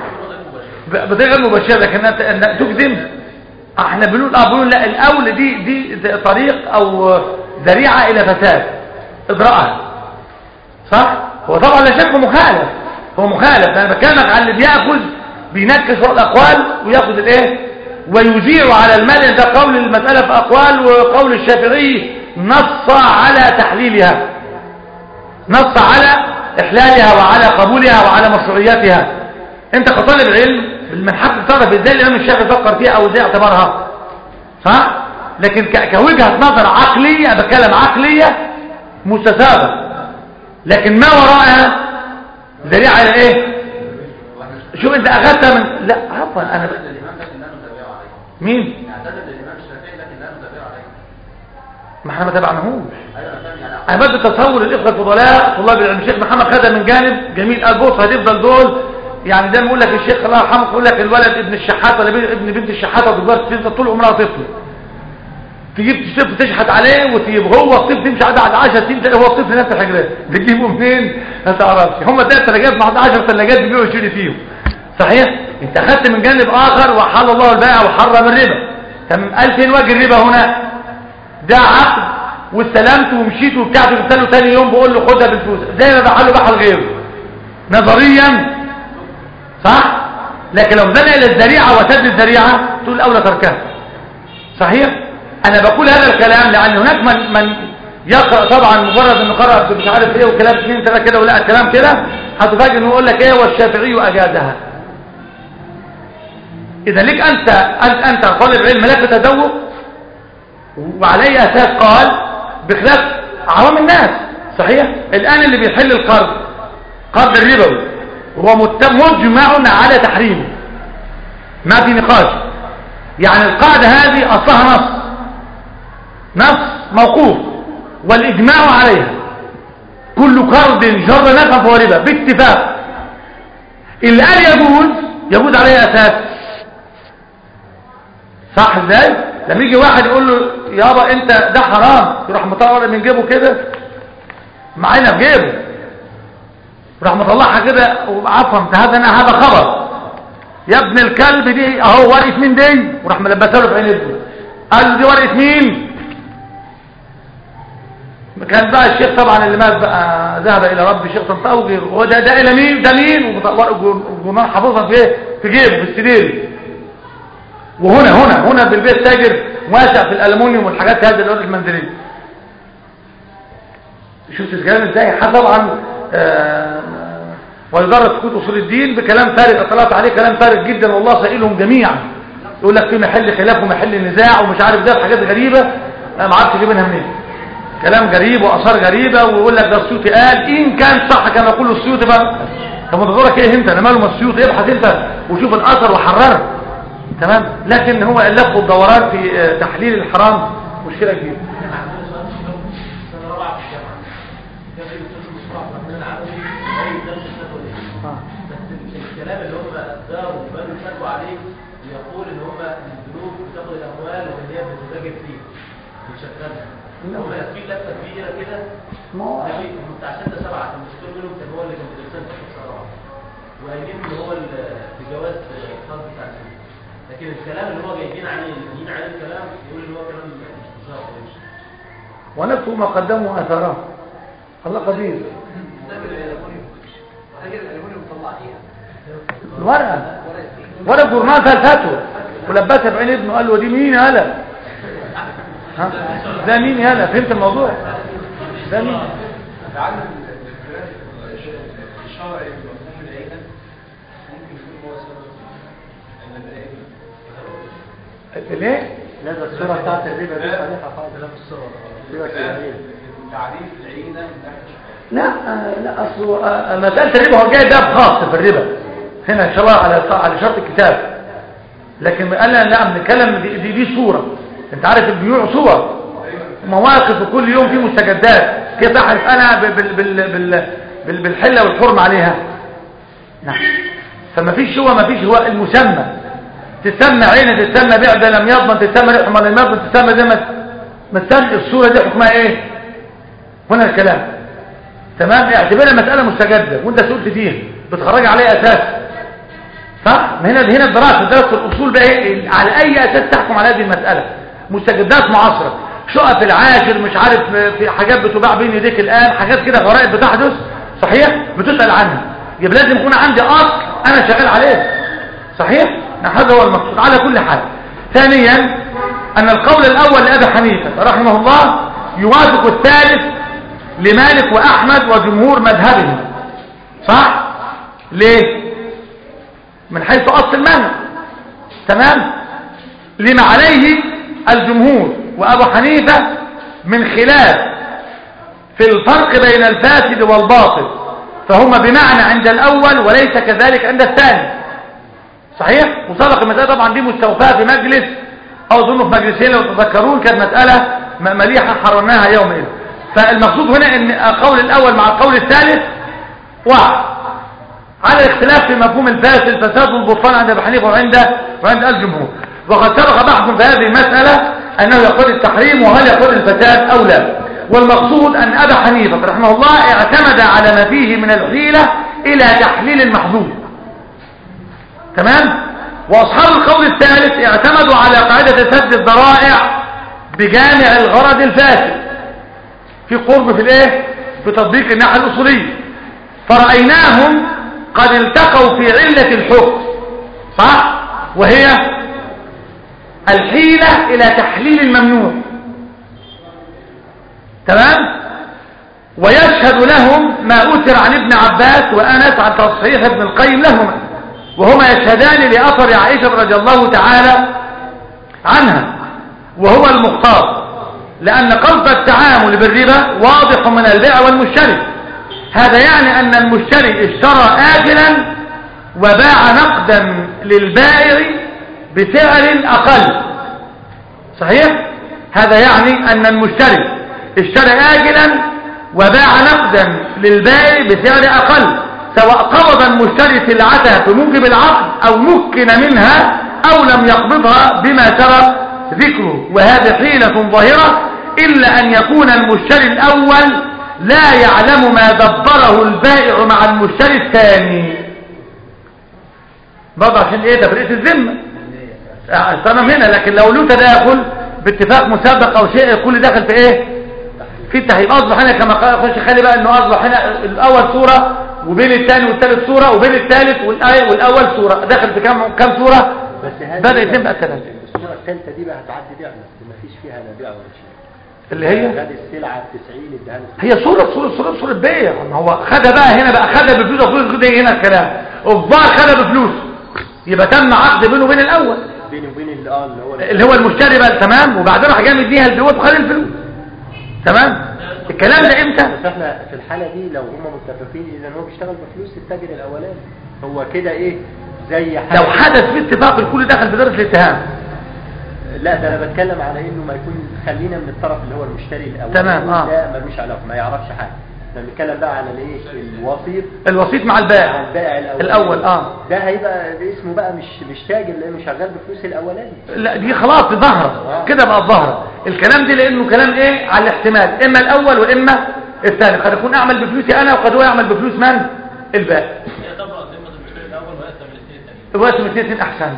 ب- بطريقه غير مباشره لكن انت انك تجزم احنا بنقول اه بنقول لا الاول دي دي دي طريق او ذريعه الى فساد اجراءها صح هو طبعا لا شك مخالف هو مخالف انا بكلمك عن اللي بياخذ بينكس فوق الاقوال وياخذ الايه ويذيع على المال ده قول المساله في اقوال وقول الشافعي نص على تحليلها نص على احلالها وعلى قبولها وعلى مشروعيتها انت كطالب علم من حق تعرف ازاي الامام الشافعي فكر فيها او ازاي اعتبرها صح لكن ك- كوجهه نظر عقليه أنا بتكلم عقليه مستساغه لكن ما وراءها ذريعه الى ايه شوف انت اخذتها من لا عفوا انا ب... الامام لكن لا نتابعه عليه مين اعتذر للامام الشافعي لكن لا نتابعه عليه ما احنا ما تابعناهوش ايوه انا فاهم يعني انا بدي تصور الاخوه الفضلاء طلاب العلم الشيخ محمد خدها من جانب جميل قال بص هتفضل دول يعني زي ما يقول لك الشيخ الله يرحمه يقول لك الولد ابن الشحات ولا بي- ابن بنت الشحاته وتكبر تفضل طول عمرها طفل تجيب الطفل تشحت عليه وتجيب هو الطفل تمشي عليه بعد 10 سنين تلاقي هو الطفل نفس الحجرات بتجيبه منين ما تعرفش هم تلاقي ثلاجات مع 10 ثلاجات بيبيعوا يشتري فيهم صحيح انت اخذت من جانب اخر وحل الله البيع وحرم الربا تم قال فين وجه الربا هنا ده عقد واستلمت ومشيت وبتاع جبت له ثاني يوم بقول له خدها بالفلوس زي ما بحله بحل غيره نظريا صح لكن لو زنى الى الذريعه وسد الذريعه تقول اولى تركها صحيح انا بقول هذا الكلام لان هناك من من يقرا طبعا مجرد انه قرا مش عارف ايه وكلام اثنين ثلاثه كده ولقى الكلام كده هتفاجئ انه يقول لك ايه والشافعي اجازها اذا ليك انت انت انت طالب علم لك تذوق وعلى اي اساس قال بخلاف عوام الناس صحيح الان اللي بيحل القرض قرض الربوي هو مت- مجمع على تحريمه ما في نقاش يعني القاعده هذه اصلها نص نص موقوف والاجماع عليها كل قرض جر نفع فهو ربا باتفاق اللي قال يجوز يجوز عليه اساس صح ازاي لما يجي واحد يقول له يابا انت ده حرام يروح مطلع من جيبه كده معانا في جيبه راح مطلعها كده وعفوا انت هذا انا هذا خبر يا ابن الكلب دي اهو ورقه مين دي وراح ملبسها له في عين ابنه قال له دي ورقه مين كان بقى الشيخ طبعا اللي مات بقى ذهب الى ربي شيخ طنطاوي وهو ده ده الى مين ده مين وجمال حافظها في ايه في جيبه في السرير وهنا هنا هنا بالبيت تاجر واسع في الالومنيوم والحاجات هذه اللي هو المنزليه شفت الكلام ازاي ح- طبعا آه، ويدرس كتب اصول الدين بكلام فارغ اطلعت عليه كلام فارغ جدا والله سائلهم جميعا يقول لك في محل خلاف ومحل نزاع ومش عارف ده حاجات غريبه انا ما عرفتش منها منين كلام غريب واثار غريبه ويقول لك ده السيوطي قال ان كان صح كما يقول السيوطي بقى طب ما تدورك ايه انت انا ماله ما السيوطي ابحث انت وشوف الاثر وحرره تمام لكن هو اللف والدوران في آه، تحليل الحرام مشكله كبيره سنة رابعة في الجامعة كان في دكتور مصطفى عبد الرحمن العدوي قريب نفس الفتوى دي بس الكلام اللي هم أبدأوا وبنوا الفتوى عليه يقول إن هم البنوك بتاخد الأموال وإن هي بتتاجر فيه بتشغلها هم لافين لفة كبيرة كده ما هو- ماشي هم بتاع ستة سبعة كان الدكتور منهم كان هو اللي كان بيدرسها في سنة رابعة وقايلين إن هو ال- في جواز فرض بتاع السنة لكن الكلام اللي هو جايبين عليه جايبين عليه الكلام يقول إن هو كلام مش ظاهر ويمشي ونكتب ما قدموا اثاره الله قدير تاجر الالومنيوم تاجر الالومنيوم طلع فيها الورقه ورقه جورنال فيها الفتوى ولبسها بعين ابنه قال له دي مين يالا ها ده مين يالا فهمت الموضوع ده مين تعلم الخلاف الشرعي بمفهوم العيله ممكن يكون هو سبب ان العيله ليه لا ده الصورة بتاعت الربا دي صحيحة خالص لا الصورة سيبك من العين. تعريف العيله من ناحيه لا آه، لا اصل آه، مساله الربا هو جاي باب خاص في الربا هنا ان شاء الله على على شرط الكتاب لكن قال لا لا بنتكلم دي, دي, دي صوره انت عارف البيوع صور مواقف وكل يوم في مستجدات كيف اعرف انا ب- بال بال بال بال بالحله والحرم عليها نعم فما فيش هو ما فيش هو المسمى تسمى عينه تسمى بعده لم يضمن تسمى رحمه لم يضمن تسمى زي ما ما تسمى الصوره دي حكمها ايه هنا الكلام تمام اعتبرها مسألة مستجدة وانت سئلت فيها بتخرج عليها اساس صح ما هنا هنا الدراسة دراسة الاصول بقى ايه على اي اساس تحكم على هذه المسألة مستجدات معاصرة شقق العاشر مش عارف في حاجات بتباع بين يديك الان حاجات كده غرائب بتحدث صحيح بتسأل عنها يبقى لازم يكون عندي اصل انا شغال عليه صحيح نعم، هذا هو المقصود على كل حال ثانيا ان القول الاول لابي حنيفه رحمه الله يوافق الثالث لمالك وأحمد وجمهور مذهبهم صح ليه من حيث أصل المنع تمام لما عليه الجمهور وأبو حنيفة من خلاف في الفرق بين الفاسد والباطل فهما بمعنى عند الأول وليس كذلك عند الثاني صحيح وسبق المسألة طبعا دي مستوفاة في مجلس أو أظن في مجلسين لو تذكرون كانت مسألة م- مليحة حررناها يومئذ فالمقصود هنا ان القول الاول مع القول الثالث واحد على الاختلاف في مفهوم الفاسد الفساد والبطلان عند ابي حنيفه وعند وعند الجمهور وقد سبق بحث في هذه المساله انه يقول التحريم وهل يقول الفساد او لا والمقصود ان ابا حنيفه رحمه الله اعتمد على ما فيه من الحيله الى تحليل المحظوظ تمام واصحاب القول الثالث اعتمدوا على قاعده سد الذرائع بجامع الغرض الفاسد في قرب في الايه في تطبيق الناحيه الاصوليه فرأيناهم قد التقوا في علة الحكم صح وهي الحيلة الى تحليل الممنوع تمام ويشهد لهم ما أثر عن ابن عباس وأنس عن تصحيح ابن القيم لهما وهما يشهدان لأثر عائشة رضي الله تعالى عنها وهو المختار لأن قصد التعامل بالربا واضح من البيع والمشتري هذا يعني أن المشتري اشترى آجلا وباع نقدا للبائع بسعر أقل صحيح؟ هذا يعني أن المشتري اشترى آجلا وباع نقدا للبائع بسعر أقل سواء قبض المشتري سلعتها في موجب العقد أو مكن منها أو لم يقبضها بما سبق ذكره وهذه حيلة ظاهرة إلا أن يكون المشتري الأول لا يعلم ما دبره البائع مع المشتري الثاني برضه عشان ايه تفريق الذمة الصنم هنا لكن لو له تداخل باتفاق مسابق او شيء كل داخل في ايه في التحريم اصبح هنا كما قال اخوش خلي بقى انه اصبح هنا الاول صورة وبين الثاني والثالث صورة وبين الثالث والآية والاول صورة داخل في كم كم صورة بس هذه بدأ يتم بقى الثلاثة الصورة الثالثة دي بقى هتعدي بيع بس ما فيش فيها لا بيع ولا شيء اللي هي خد السلعه ب 90 اداها له هي صورة صورة صورة صورة بيع ما هو خدها بقى هنا بقى خدها بفلوس وفلوس كده هنا الكلام الظاهر خدها بفلوس يبقى تم عقد بينه وبين الاول بيني وبين اللي اه اللي هو اللي هو المشتري بقى تمام وبعدين راح جاي مديها لدوت وخد الفلوس تمام الكلام ده امتى بس احنا في الحاله دي لو هم متفقين اذا هو بيشتغل بفلوس التاجر الاولاني هو كده ايه زي حاجه لو حدث في اتفاق الكل دخل في درجة الاتهام لا ده انا بتكلم على انه ما يكون خلينا من الطرف اللي هو المشتري الاولاني تمام، آه. ده ملوش علاقه ما يعرفش حاجه احنا بنتكلم بقى على الايه الوسيط الوسيط مع مع البائع البائع الاولاني الاول اه ده هيبقى ده اسمه بقى مش مش تاجر لانه شغال بفلوس الاولاني لا دي خلاص دي ظهرت كده بقى ظهرت الكلام دي لانه كلام ايه على الاحتمال اما الاول واما الثاني قد يكون اعمل بفلوسي انا وقد هو يعمل بفلوس من البائع هي تبرأ ذمة المشتري الأول ويأتى بالاثنين التانيين الوقت من اثنين احسن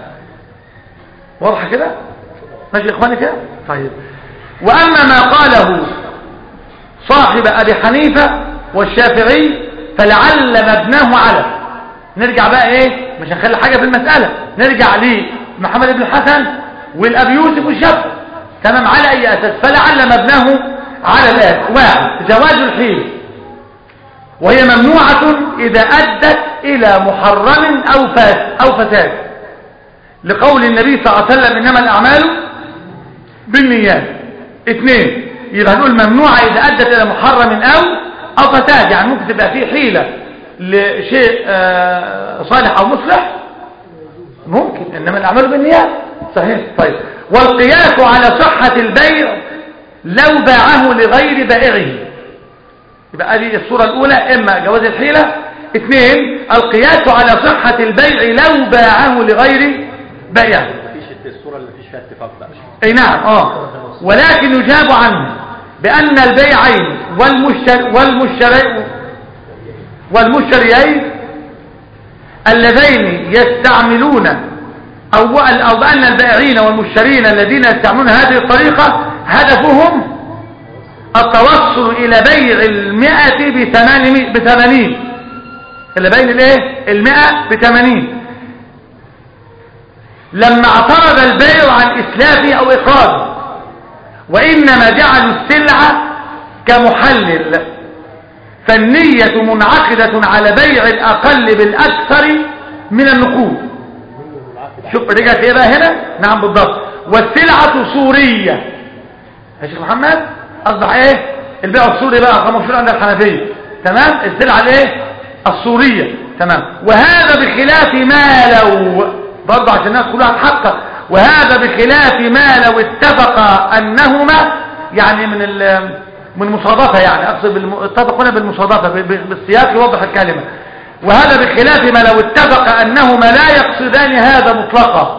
واضحه كده ماشي يا اخواني كده طيب واما ما قاله صاحب ابي حنيفه والشافعي فلعل مبناه على نرجع بقى ايه مش هنخلي حاجه في المساله نرجع لمحمد بن الحسن والابي يوسف والشافعي تمام على اي اساس فلعل مبناه على الآن واحد زواج الحيل وهي ممنوعة إذا أدت إلى محرم أو فاسد, أو فساد لقول النبي صلى الله عليه وسلم إنما الأعمال بالنيات اثنين يبقى هنقول ممنوعة إذا أدت إلى محرم أو أو فساد يعني ممكن تبقى فيه حيلة لشيء آه، صالح أو مصلح ممكن إنما الأعمال بالنيات صحيح طيب والقياس على صحة البيع لو باعه لغير بائعه يبقى هذه الصورة الأولى إما جواز الحيلة اثنين القياس على صحة البيع لو باعه لغير بائعه مفيش الصورة اللي مفيش فيها اتفاق بقى اي نعم اه ولكن يجاب عنه بأن البيعين والمشتري والمشتري والمشتريين اللذين يستعملون أو أو بأن البائعين والمشترين الذين يستعملون هذه الطريقة هدفهم التوصل إلى بيع المئة بثمان بثمانين إلى بيع الإيه؟ المئة بثمانين لما اعترض البيع عن إسلافه أو إقراضه وإنما جعلوا السلعة كمحلل فالنية منعقدة على بيع الأقل بالأكثر من النقود شوف رجعت ايه بقى هنا نعم بالضبط والسلعة صورية يا شيخ محمد اصبح ايه البيع الصوري بقى كما مشهور عند الحنفية تمام السلعة الايه الصورية تمام وهذا بخلاف ما لو برضه عشان الناس كلها تحقق وهذا بخلاف ما لو اتفق انهما يعني من ال من مصادفة يعني اقصد بالم... اتفق هنا بالمصادفة ب... ب... بالسياق يوضح الكلمة وهذا بخلاف ما لو اتفق انهما لا يقصدان هذا مطلقا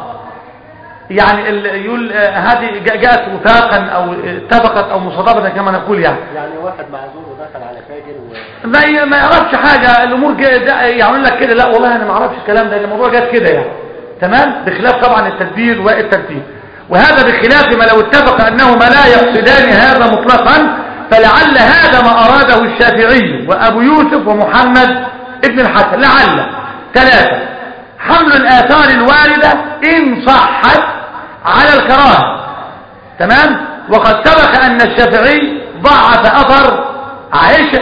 يعني ال... يقول آه، هذه جاء- جاءت وفاقا او اتفقت او مصادفة كما نقول يعني يعني واحد معذور ودخل على تاجر و... ما ي- ما يعرفش حاجة الامور جا- ده- يعمل لك كده لا والله انا ما اعرفش الكلام ده الموضوع جات كده يعني تمام بخلاف طبعا التدبير والترتيب وهذا بخلاف ما لو اتفق انهما لا يقصدان هذا مطلقا فلعل هذا ما اراده الشافعي وابو يوسف ومحمد ابن الحسن لعل ثلاثة حمل الاثار الواردة ان صحت على الكراهه تمام وقد سبق ان الشافعي ضعف اثر عائشة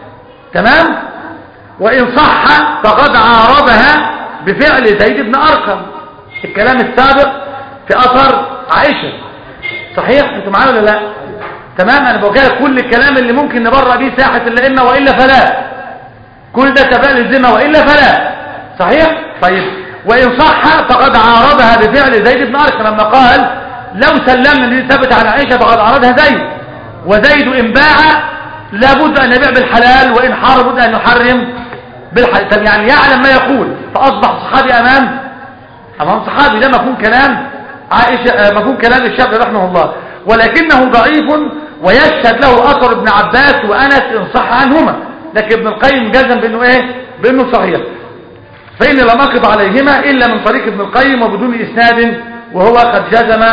تمام وإن صح فقد عارضها بفعل زيد بن أرقم الكلام السابق في أثر عائشة صحيح انتوا معايا ولا لا تمام انا بقول كل الكلام اللي ممكن نبرأ بيه ساحة الأئمة وإلا فلا كل ده تبع الذمة وإلا فلا صحيح طيب وإن صح فقد عارضها بفعل زيد بن أرقم لما قال لو سلمنا اللي ثبت عن عائشة فقد عارضها زيد وزيد إن باع لابد أن يبيع بالحلال وإن حرم بد أن يحرم بالحلال طب يعني يعلم ما يقول فأصبح صحابي أمام أمام صحابي ده مفهوم كلام عائشة آه، مفهوم كلام الشافعي رحمه الله ولكنه ضعيف ويشهد له أثر ابن عباس وأنس إن صح عنهما لكن ابن القيم جزم بأنه إيه بأنه صحيح فإن لم أقف عليهما إلا من طريق ابن القيم وبدون إسناد وهو قد جزم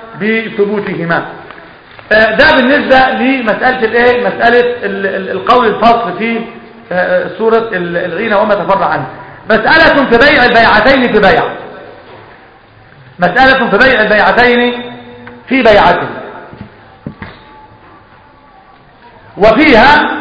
بثبوتهما آه، ده بالنسبة لمسألة الايه مسألة ال- ال- القول الفصل في آه، سورة ال- العينة وما تفرع عنه مسألة في بيع البيعتين في بيع مسألة في بيع البيعتين في بيعة وفيها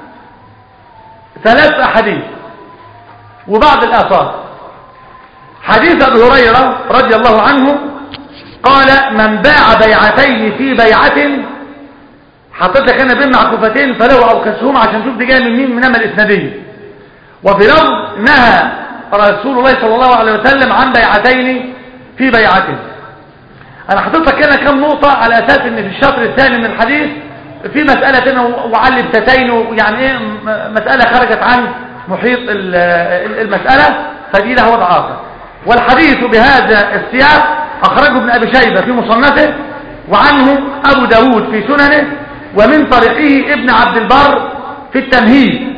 ثلاث أحاديث وبعض الآثار حديث أبي هريرة رضي الله عنه قال من باع بيعتين في بيعة حطيت لك انا بين معكوفتين فله او كسهم عشان تشوف دي جايه من مين من اما الاسناديه وفي لفظ نهى رسول الله صلى الله عليه وسلم عن بيعتين في بيعة انا حطيت لك هنا كام نقطة على اساس ان في الشطر الثاني من الحديث في مسألة هنا وعلي بتتين يعني ايه م- مسألة خرجت عن محيط ال- ال- المسألة فدي له وضع اخر والحديث بهذا السياق اخرجه ابن ابي شيبة في مصنفه وعنه ابو داود في سننه ومن طريقه ابن عبد البر في التمهيد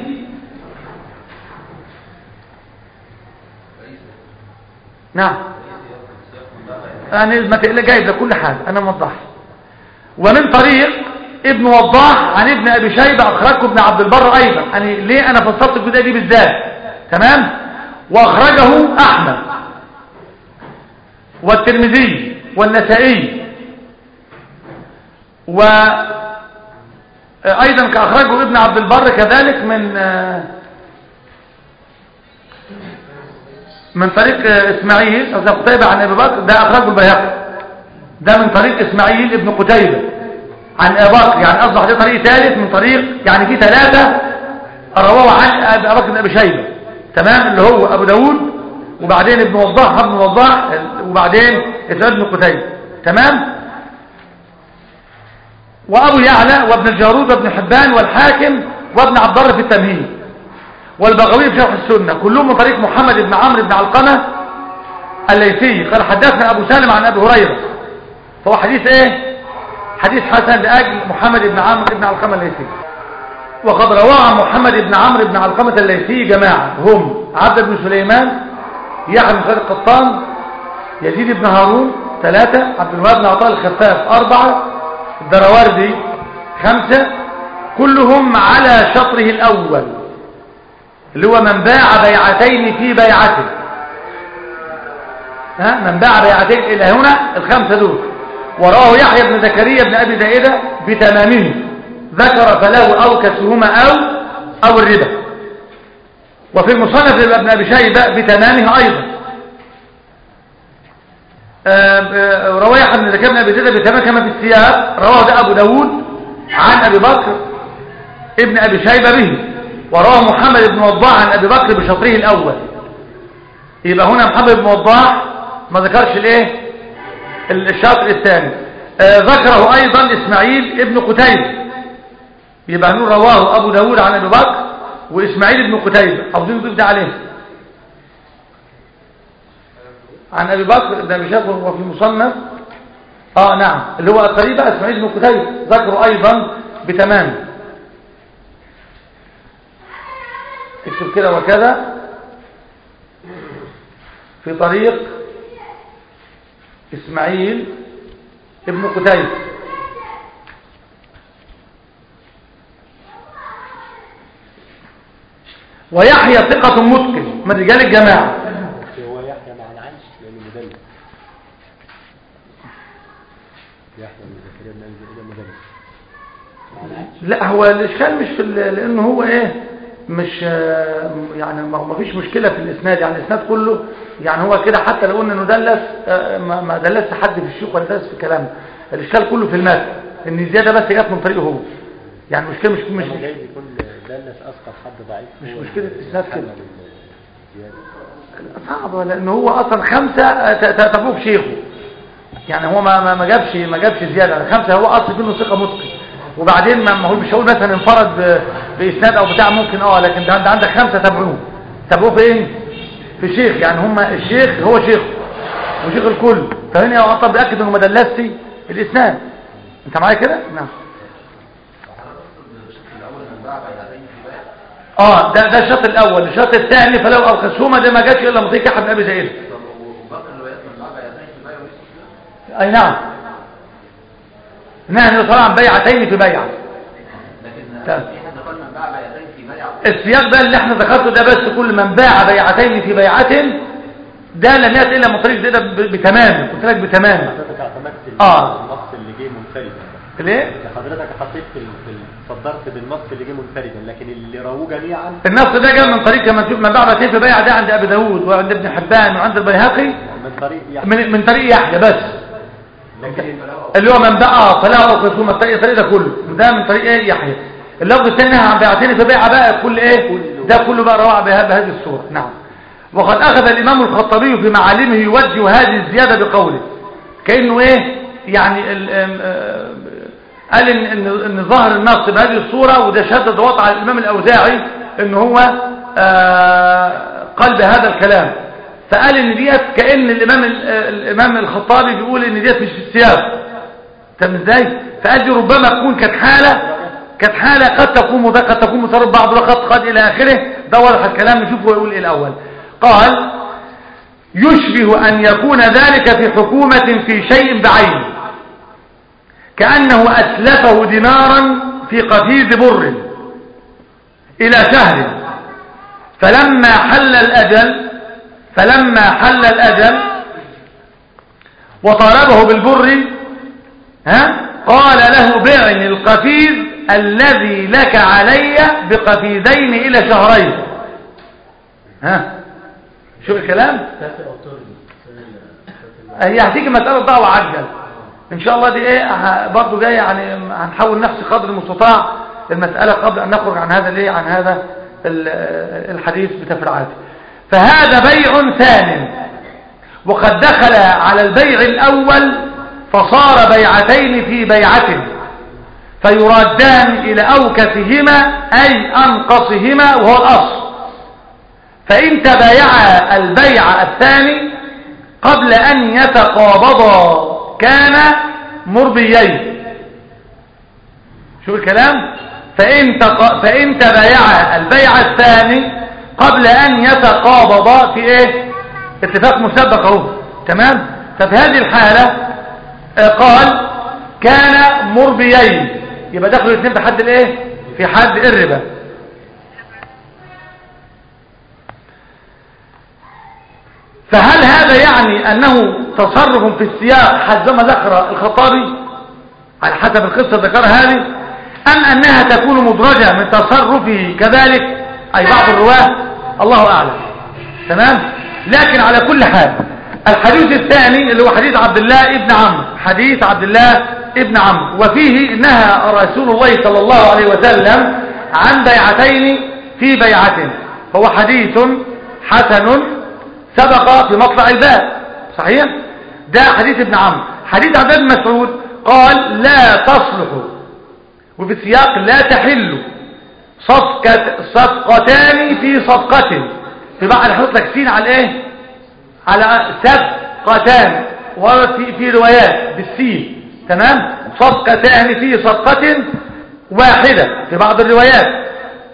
نعم انا ما تقلق جايب لكل حاجه انا موضح ومن طريق ابن وضاح عن ابن ابي شيبه اخرجه ابن عبد البر ايضا يعني ليه انا فصلت الجزئيه دي بالذات تمام واخرجه احمد والترمذي والنسائي و ايضا كاخرجه ابن عبد البر كذلك من من طريق اسماعيل ابن قتيبة عن ابي بكر ده اخرجه البيهقي ده من طريق اسماعيل ابن قتيبة عن ابي بكر يعني اصبح ده طريق ثالث من طريق يعني في ثلاثة رواه عن ابي بكر بن ابي شيبة تمام اللي هو ابو داود وبعدين ابن وضاح ابن وضاح وبعدين اسماعيل بن قتيبة تمام وابو يعلى وابن الجارود وابن حبان والحاكم وابن عبد الله في التمهيد والبغوي في شرح السنة كلهم من طريق محمد بن عمرو بن علقمة الليثي قال حدثنا أبو سالم عن أبي هريرة فهو حديث إيه حديث حسن لأجل محمد بن عمرو بن علقمة الليثي وقد رواه عن محمد بن عمرو بن علقمة الليثي جماعة هم عبد بن سليمان يحيى بن خالد القطان يزيد بن هارون ثلاثة عبد الوهاب بن عطاء الخفاف أربعة الدرواردي خمسة كلهم على شطره الأول اللي هو من باع بيعتين في بيعته ها من باع بيعتين إلى هنا الخمسة دول وراه يحيى بن زكريا بن أبي زائدة بتمامه ذكر فله أو كسهما أو أو الربا وفي المصنف لابن أبي شيبة بتمامه أيضا رواه يحيى بن زكريا بن أبي زائدة بتمامه كما في السياق رواه ده أبو داود عن أبي بكر ابن أبي شيبة به ورواه محمد بن وضاح عن أبي بكر بشطره الأول يبقى هنا محمد بن وضاح ما ذكرش الايه الشاطر الثاني آه ذكره أيضا إسماعيل ابن قتيبة يبقى نقول رواه أبو داود عن أبي بكر وإسماعيل ابن قتيبة عاوزين نضيف ده عليه عن أبي بكر ده مش هو في المصنف اه نعم اللي هو قريبة إسماعيل بن قتيبة ذكره أيضا بتمام اكتب كده وكذا في طريق إسماعيل ابن قتيبة ويحيى ثقة متقن من رجال الجماعة هو يحيى مع العنش لأنه مدلس يحيى بن زكريا بن أبي زكريا مدلس مع العنش لا هو الإشكال مش في ال- لأنه هو إيه مش آه، يعني ما ما فيش مشكلة في الإسناد يعني الإسناد كله يعني هو كده حتى لو قلنا إنه دلس آه، ما ما دلس حد في الشيوخ ولا دلس في الكلام الإشكال كله في المتن إن الزيادة بس جت من طريقه هو يعني المشكلة مش مش لما جايز يكون دلس أسقط حد ضعيف مش هو مشكلة اللي إسناد كده. حمل الزيادة. صعب لأنه هو أصلا خمسة ت- ت- تبوك شيخه يعني هو ما ما ما جابش ما جابش زيادة خمسة هو أصل منه ثقة متقن وبعدين ما ما هو مش هقول مثلا انفرد ب- بإسناد أو بتاع ممكن اه لكن ده انت عندك خمسة تابعوه تابعوه في ايه؟ في شيخ يعني هم الشيخ هو شيخ وشيخ الكل فهنا هو أصلا بيأكد إنه ما دلسش الإسناد أنت معايا كده؟ نعم اه ده ده الشرط الاول الشرط الثاني فلو ارخصهما ده ما جاتش الا مطيق احد ابي زيد اي نعم نحن طبعا بيعتين في بيعه تمام. السياق ده اللي احنا ذكرته ده بس كل من باع بيعتين في بيعه ده لم يأتي الا من طريق ده ب- بتمام قلت لك بتمام حضرتك اعتمدت ال- آه. النص اللي جه منفرد ليه حضرتك حطيت في ال- في ال- صدرت بالنص اللي جه منفردا لكن اللي رووه جميعا النص ده جاء من طريق كما تشوف من بعد كيف بيع ده عند ابي داود وعند ابن حبان وعند البيهقي من طريق يعني من من طريق يحيى بس لكن اللي هو من بقى فلا اقسم الطريق الطريق ده كله ده من طريق ايه يحيى اللفظ الثاني نهى عن بيعتين فبيع بقى كل ايه ده كله بقى رواه بها- بهذه الصوره نعم وقد اخذ الامام الخطابي في معالمه يوجه هذه الزياده بقوله كانه ايه يعني ال- ام- آه، قال ان ان ان ظهر النص بهذه الصوره وده شدد وضع على الامام الاوزاعي ان هو آه، قال بهذا الكلام فقال ان ديت كان الامام ال- الامام الخطابي بيقول ان ديت مش في السياق تم ازاي فقال دي ربما تكون كانت حاله كانت حاله قد تكون مضا- قد تكون مصرف بعض وقد قد الى اخره ده واضح الكلام نشوف هو يقول ايه الاول قال يشبه ان يكون ذلك في حكومه في شيء بعينه كانه اسلفه دينارا في قفيز بر الى شهر فلما حل الاجل فلما حل الاجل وطالبه بالبر ها قال له بعني القفيز الذي لك علي بقفيزين إلى شهرين ها شو الكلام هي هتيجي مسألة بقى وعجل ان شاء الله دي ايه ه- برضو جاي يعني هنحاول نفس قدر المستطاع المسألة قبل ان نخرج عن هذا الايه عن هذا ال- الحديث بتفرعاته فهذا بيع ثان وقد دخل على البيع الأول فصار بيعتين في بيعة فيردان إلى أوكسهما أي أنقصهما وهو الأصل فإن تبايعا البيع الثاني قبل أن يتقابضا كان مرضيين شو الكلام فإن, تق... فإن تبايعا البيع الثاني قبل أن يتقابضا في إيه اتفاق مسبق اهو تمام ففي هذه الحالة آه، قال كان مربيين يبقى دخلوا الاثنين في حد الايه في حد الربا فهل هذا يعني انه تصرف في السياق حسب ما ذكر الخطابي على حسب القصة ذكرها هذه ام انها تكون مدرجة من تصرفه كذلك اي بعض الرواه الله اعلم تمام لكن على كل حال الحديث الثاني اللي هو حديث عبد الله ابن عمرو حديث عبد الله ابن عمرو وفيه نهى رسول الله صلى الله عليه وسلم عن بيعتين في بيعة هو حديث حسن سبق في مطلع الباب صحيح ده حديث ابن عمرو حديث عبد الله بن مسعود قال لا تصلح وفي السياق لا تحل صفقة صفقتان في صفقة في بقى نحط لك سين على ايه على صفقتان ورد في في روايات بالسين تمام صفقتان في صفقة واحدة في بعض الروايات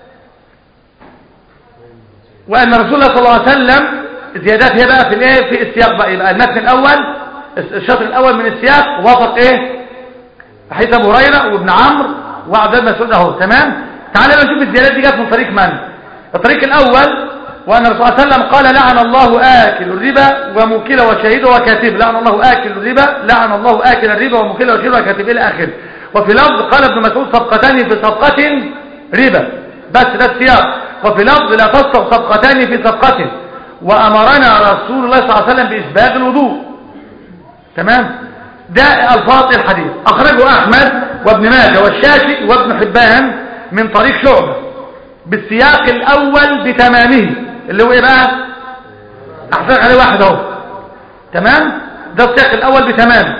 وأن رسول الله صلى الله عليه وسلم زيادات هي بقى في الايه في السياق بقى يبقى المتن الأول الشطر الأول من السياق وافق ايه حديث ابو هريره وابن عمرو وعبد الله بن مسعود اهو تمام تعالى بقى نشوف الزيادات دي جت من طريق من الطريق الاول وان الرسول صلى الله عليه وسلم قال لعن الله اكل الربا وموكله وشهيده وكاتبه لعن الله اكل الربا لعن الله اكل الربا وموكله وشهيده وكاتبه الى اخره وفي لفظ قال ابن مسعود صفقتان في صفقه ربا بس ده السياق وفي لفظ لا تصفق صفقتان في صفقه وامرنا رسول الله صلى الله عليه وسلم باسباغ الوضوء تمام ده الفاظ الحديث اخرجه احمد وابن ماجه والشافعي وابن حبان من طريق شعبة بالسياق الاول بتمامه اللي هو ايه بقى احفظ عليه واحد اهو تمام ده السياق الاول بتمامه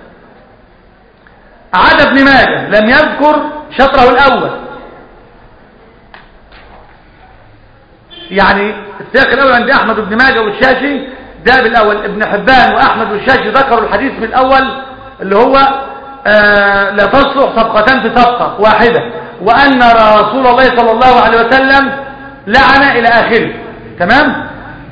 عدا ابن ماجه لم يذكر شطره الاول يعني السياق الاول عند احمد وابن ماجه والشاشي ده بالاول ابن حبان واحمد والشاشي ذكروا الحديث من الاول اللي هو آه لا تصلح صفقتان في صفقه واحده وان رسول الله صلى الله عليه وسلم لعن الى اخره تمام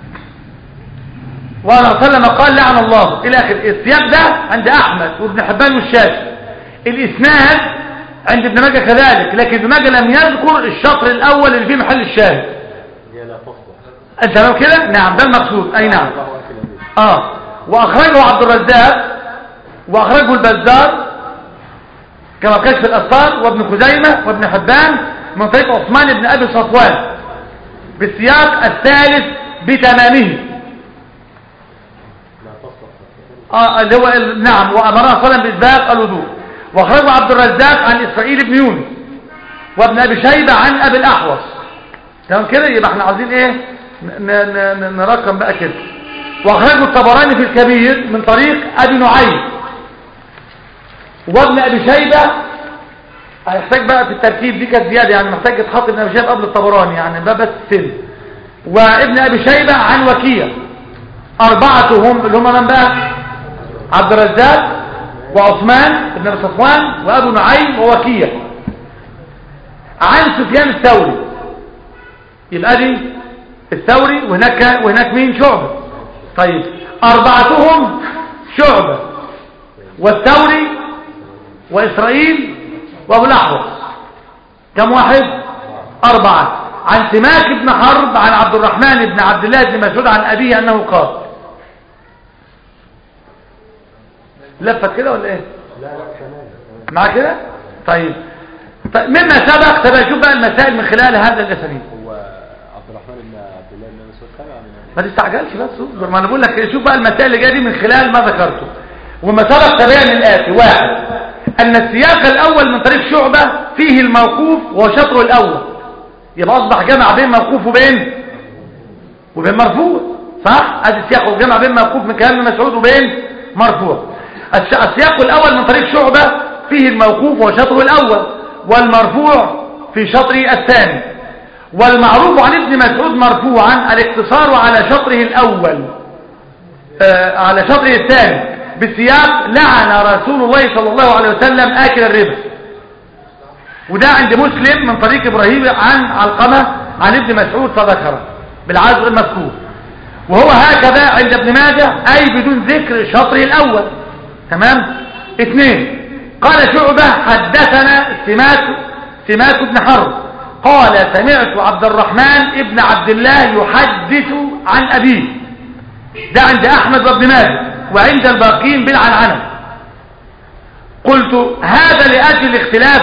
وعلى وسلم قال لعن الله الى اخره السياق ده عند احمد وابن حبان والشاشي الاسناد عند ابن ماجه كذلك لكن ابن ماجه لم يذكر الشطر الاول اللي فيه محل الشاهد هي لا تصلح انت تمام كده نعم ده المقصود اي نعم الله اكل الربا اه واخرجه عبد الرزاق واخرجه البزار كما في كشف الأسرار وابن خزيمة وابن حبان من طريق عثمان بن أبي صفوان بالسياق الثالث بتمامه لا تصلح آه اللي هو ال- نعم وأمرنا صلى الله عليه وسلم بإسباق الوضوء وأخرجه عبد الرزاق عن إسرائيل بن يونس وابن أبي شيبة عن أبي الأحوص تمام كده يبقى احنا عاوزين ايه ن- ن- ن- نرقم بقى كده وأخرجه الطبراني في الكبير من طريق أبي نعيم وابن أبي شيبة هيحتاج بقى في الترتيب دي كانت زيادة يعني محتاج يتحط ابن أبي شيبة قبل الطبراني يعني ده بس سن وابن أبي شيبة عن وكيع أربعتهم اللي هم من بقى عبد الرزاق وعثمان بن أبي صفوان وأبو نعيم ووكيع عن سفيان الثوري يبقى دي الثوري وهناك وهناك مين شعبة طيب أربعتهم شعبة والثوري وإسرائيل وأبو الأحوص كم واحد أربعة عن سماك بن حرب عن عبد الرحمن بن عبد الله بن مسعود عن أبيه أنه قال لفت كده ولا ايه لا لا تمام مع كده طيب طيب مما سبق طب شوف بقى المسائل من خلال هذا الاسانيد هو عبد الرحمن بن عبد الله بن مسعود سمع من ما تستعجلش بس اصبر ما انا بقول لك شوف بقى المسائل اللي جايه دي من خلال ما ذكرته وما سبق تبين الاتي واحد ان السياق الاول من طريق شعبه فيه الموقوف وهو شطره الاول يبقى اصبح جمع بين موقوف وبين وبين مرفوع صح ادي السياق وجمع بين موقوف من كلام ابن مسعود وبين مرفوع الس- السياق الاول من طريق شعبه فيه الموقوف وهو شطره الاول والمرفوع في شطره الثاني والمعروف عن ابن مسعود مرفوعا الاقتصار على شطره الأول آه على شطره الثاني بسياق لعن رسول الله صلى الله عليه وسلم آكل الربا وده عند مسلم من طريق إبراهيم عن علقمة عن ابن مسعود فذكره بالعزو المذكور وهو هكذا عند ابن ماجه أي بدون ذكر شطره الأول تمام اثنين قال شعبة حدثنا سماك سماك بن حرب قال سمعت عبد الرحمن ابن عبد الله يحدث عن أبيه ده عند أحمد وابن ماجه وعند الباقين بالعنعنة قلت هذا لأجل الاختلاف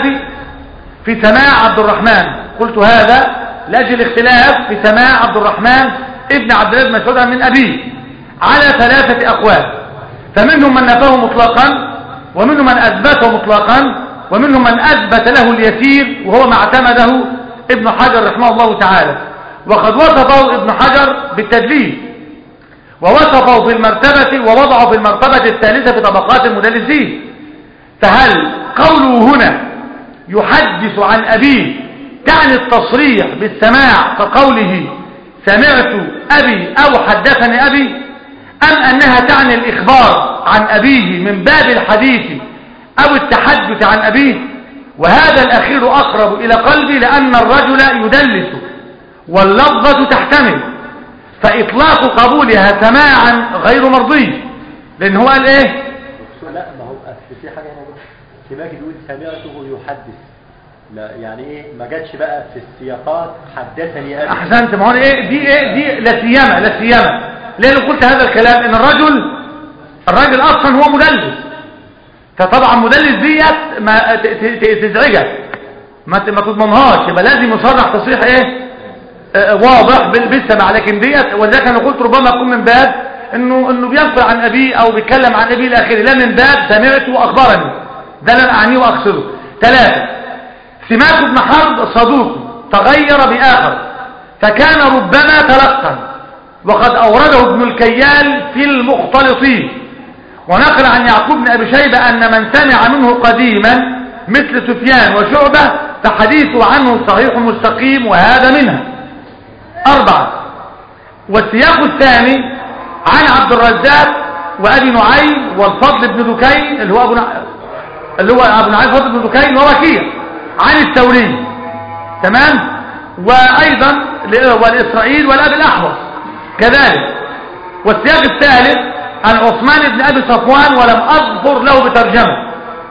في سماع عبد الرحمن قلت هذا لأجل الاختلاف في سماع عبد الرحمن ابن عبد الله بن مسعود من أبيه على ثلاثة أقوال فمنهم من نفاه مطلقا ومنهم من أثبته مطلقا ومنهم من أثبت له اليسير وهو ما اعتمده ابن حجر رحمه الله تعالى وقد وصفه ابن حجر بالتدليس ووصفه في المرتبة ووضعه في المرتبة الثالثة في طبقات المدلسين فهل قوله هنا يحدث عن أبيه تعني التصريح بالسماع كقوله سمعت أبي أو حدثني أبي أم أنها تعني الإخبار عن أبيه من باب الحديث أو التحدث عن أبيه وهذا الأخير أقرب إلى قلبي لأن الرجل يدلس واللفظة تحتمل فإطلاق قبولها سماعا غير مرضي لأن هو قال إيه لا ما هو أصل في حاجة هنا بقى. سماك بيقول سمعته يحدث لا يعني ايه ما جاتش بقى في السياقات حدثني ابي أحسنت ما هو إيه دي إيه دي لا سيما لا سيما ليه أنا قلت هذا الكلام إن الرجل الراجل أصلا هو مدلس فطبعا مدلس ديت ما ت- ت- ت- تزعجك ما ت- ما تضمنهاش يبقى لازم يصرح تصريح ايه آه، واضح بال- بالسمع لكن ديت ولذلك انا قلت ربما يكون من باب انه انه بينقل عن ابيه او بيتكلم عن ابيه الى اخره لا من باب سمعت واخبرني ده اللي انا اعنيه واقصده ثلاثه سماك بن حرب صدوق تغير باخر فكان ربما تلقى وقد اورده ابن الكيال في المختلطين ونقل عن يعقوب بن أبي شيبة أن من سمع منه قديما مثل سفيان وشعبة فحديثه عنه صحيح مستقيم وهذا منها أربعة والسياق الثاني عن عبد الرزاق وأبي نعيم والفضل بن دكين اللي هو أبو نع... اللي هو أبو نعيم فضل بن دكين ووكيع عن الثوري تمام وأيضا ل- والإسرائيل والأبي الأحوص كذلك والسياق الثالث عن عثمان بن أبي صفوان ولم أظفر له بترجمة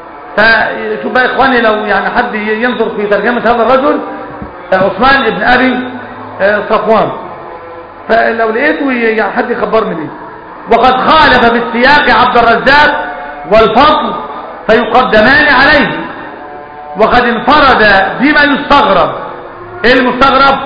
فشوف بقى إخواني لو يعني حد ينظر في ترجمة هذا الرجل عثمان بن أبي آه، صفوان فلو لقيته يعني حد يخبرني بيه وقد خالف في السياق عبد الرزاق والفضل فيقدمان عليه وقد انفرد بما يستغرب ايه المستغرب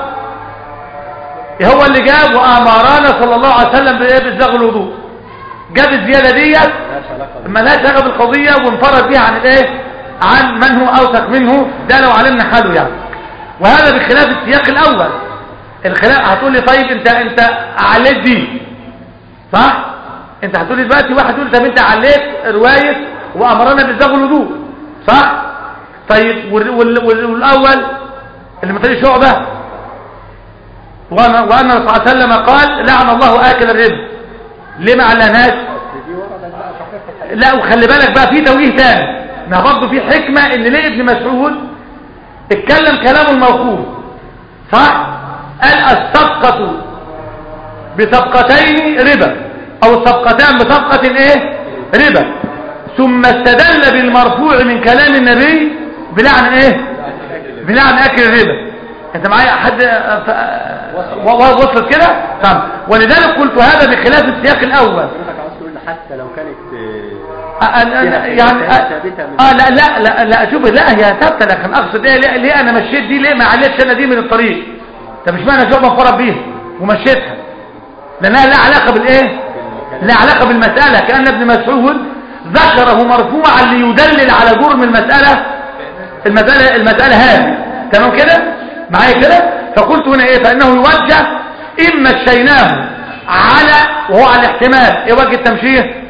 هو اللي جاب وامرنا صلى الله عليه وسلم بايه بإسباغ الوضوء جاب الزياده ديت مالهاش علاقة ما لهاش علاقه بالقضيه وانفرد بها عن الايه عن من هو اوثق منه ده لو علمنا حاله يعني وهذا بخلاف السياق الاول الخلاف هتقول لي طيب انت انت عليت دي صح انت هتقول لي دلوقتي واحد يقول لي طب انت عليت روايه وامرنا بالزغ الوضوء صح طيب وال- وال- وال- والاول اللي مثل شعبه وأن وأن الرسول صلى الله عليه وسلم قال لعن الله آكل الربا ليه ما علناش بس دي وردت بقى صحيحة لا وخلي بالك بقى في توجيه تاني ما برضه في حكمة ان ليه ابن مسعود اتكلم كلامه الموقوف صح قال الصفقة بصفقتين ربا او الصفقتان بصفقة ايه ربا ثم استدل بالمرفوع من كلام النبي بلعن ايه بلعن اكل الربا انت معايا حد و- و- وصلت كده تمام ولذلك قلت هذا بخلاف السياق الاول حضرتك عاوز تقول حتى لو كانت أ- أ- أ- يعني أ- اه لا لا لا لا شوف لا هي ثابته لكن اقصد ايه ليه, ليه انا مشيت دي ليه ما عليتش انا دي من الطريق طب مش معنى شوف انفرد بيها ومشيتها لانها لا علاقه بالايه لا علاقه بالمساله كان ابن مسعود ذكره مرفوعا ليدلل على جرم المساله المساله المساله هذه تمام كده معايا كده فقلت هنا ايه فانه يوجه اما مشيناه على وهو على الاحتمال ايه وجه التمشيه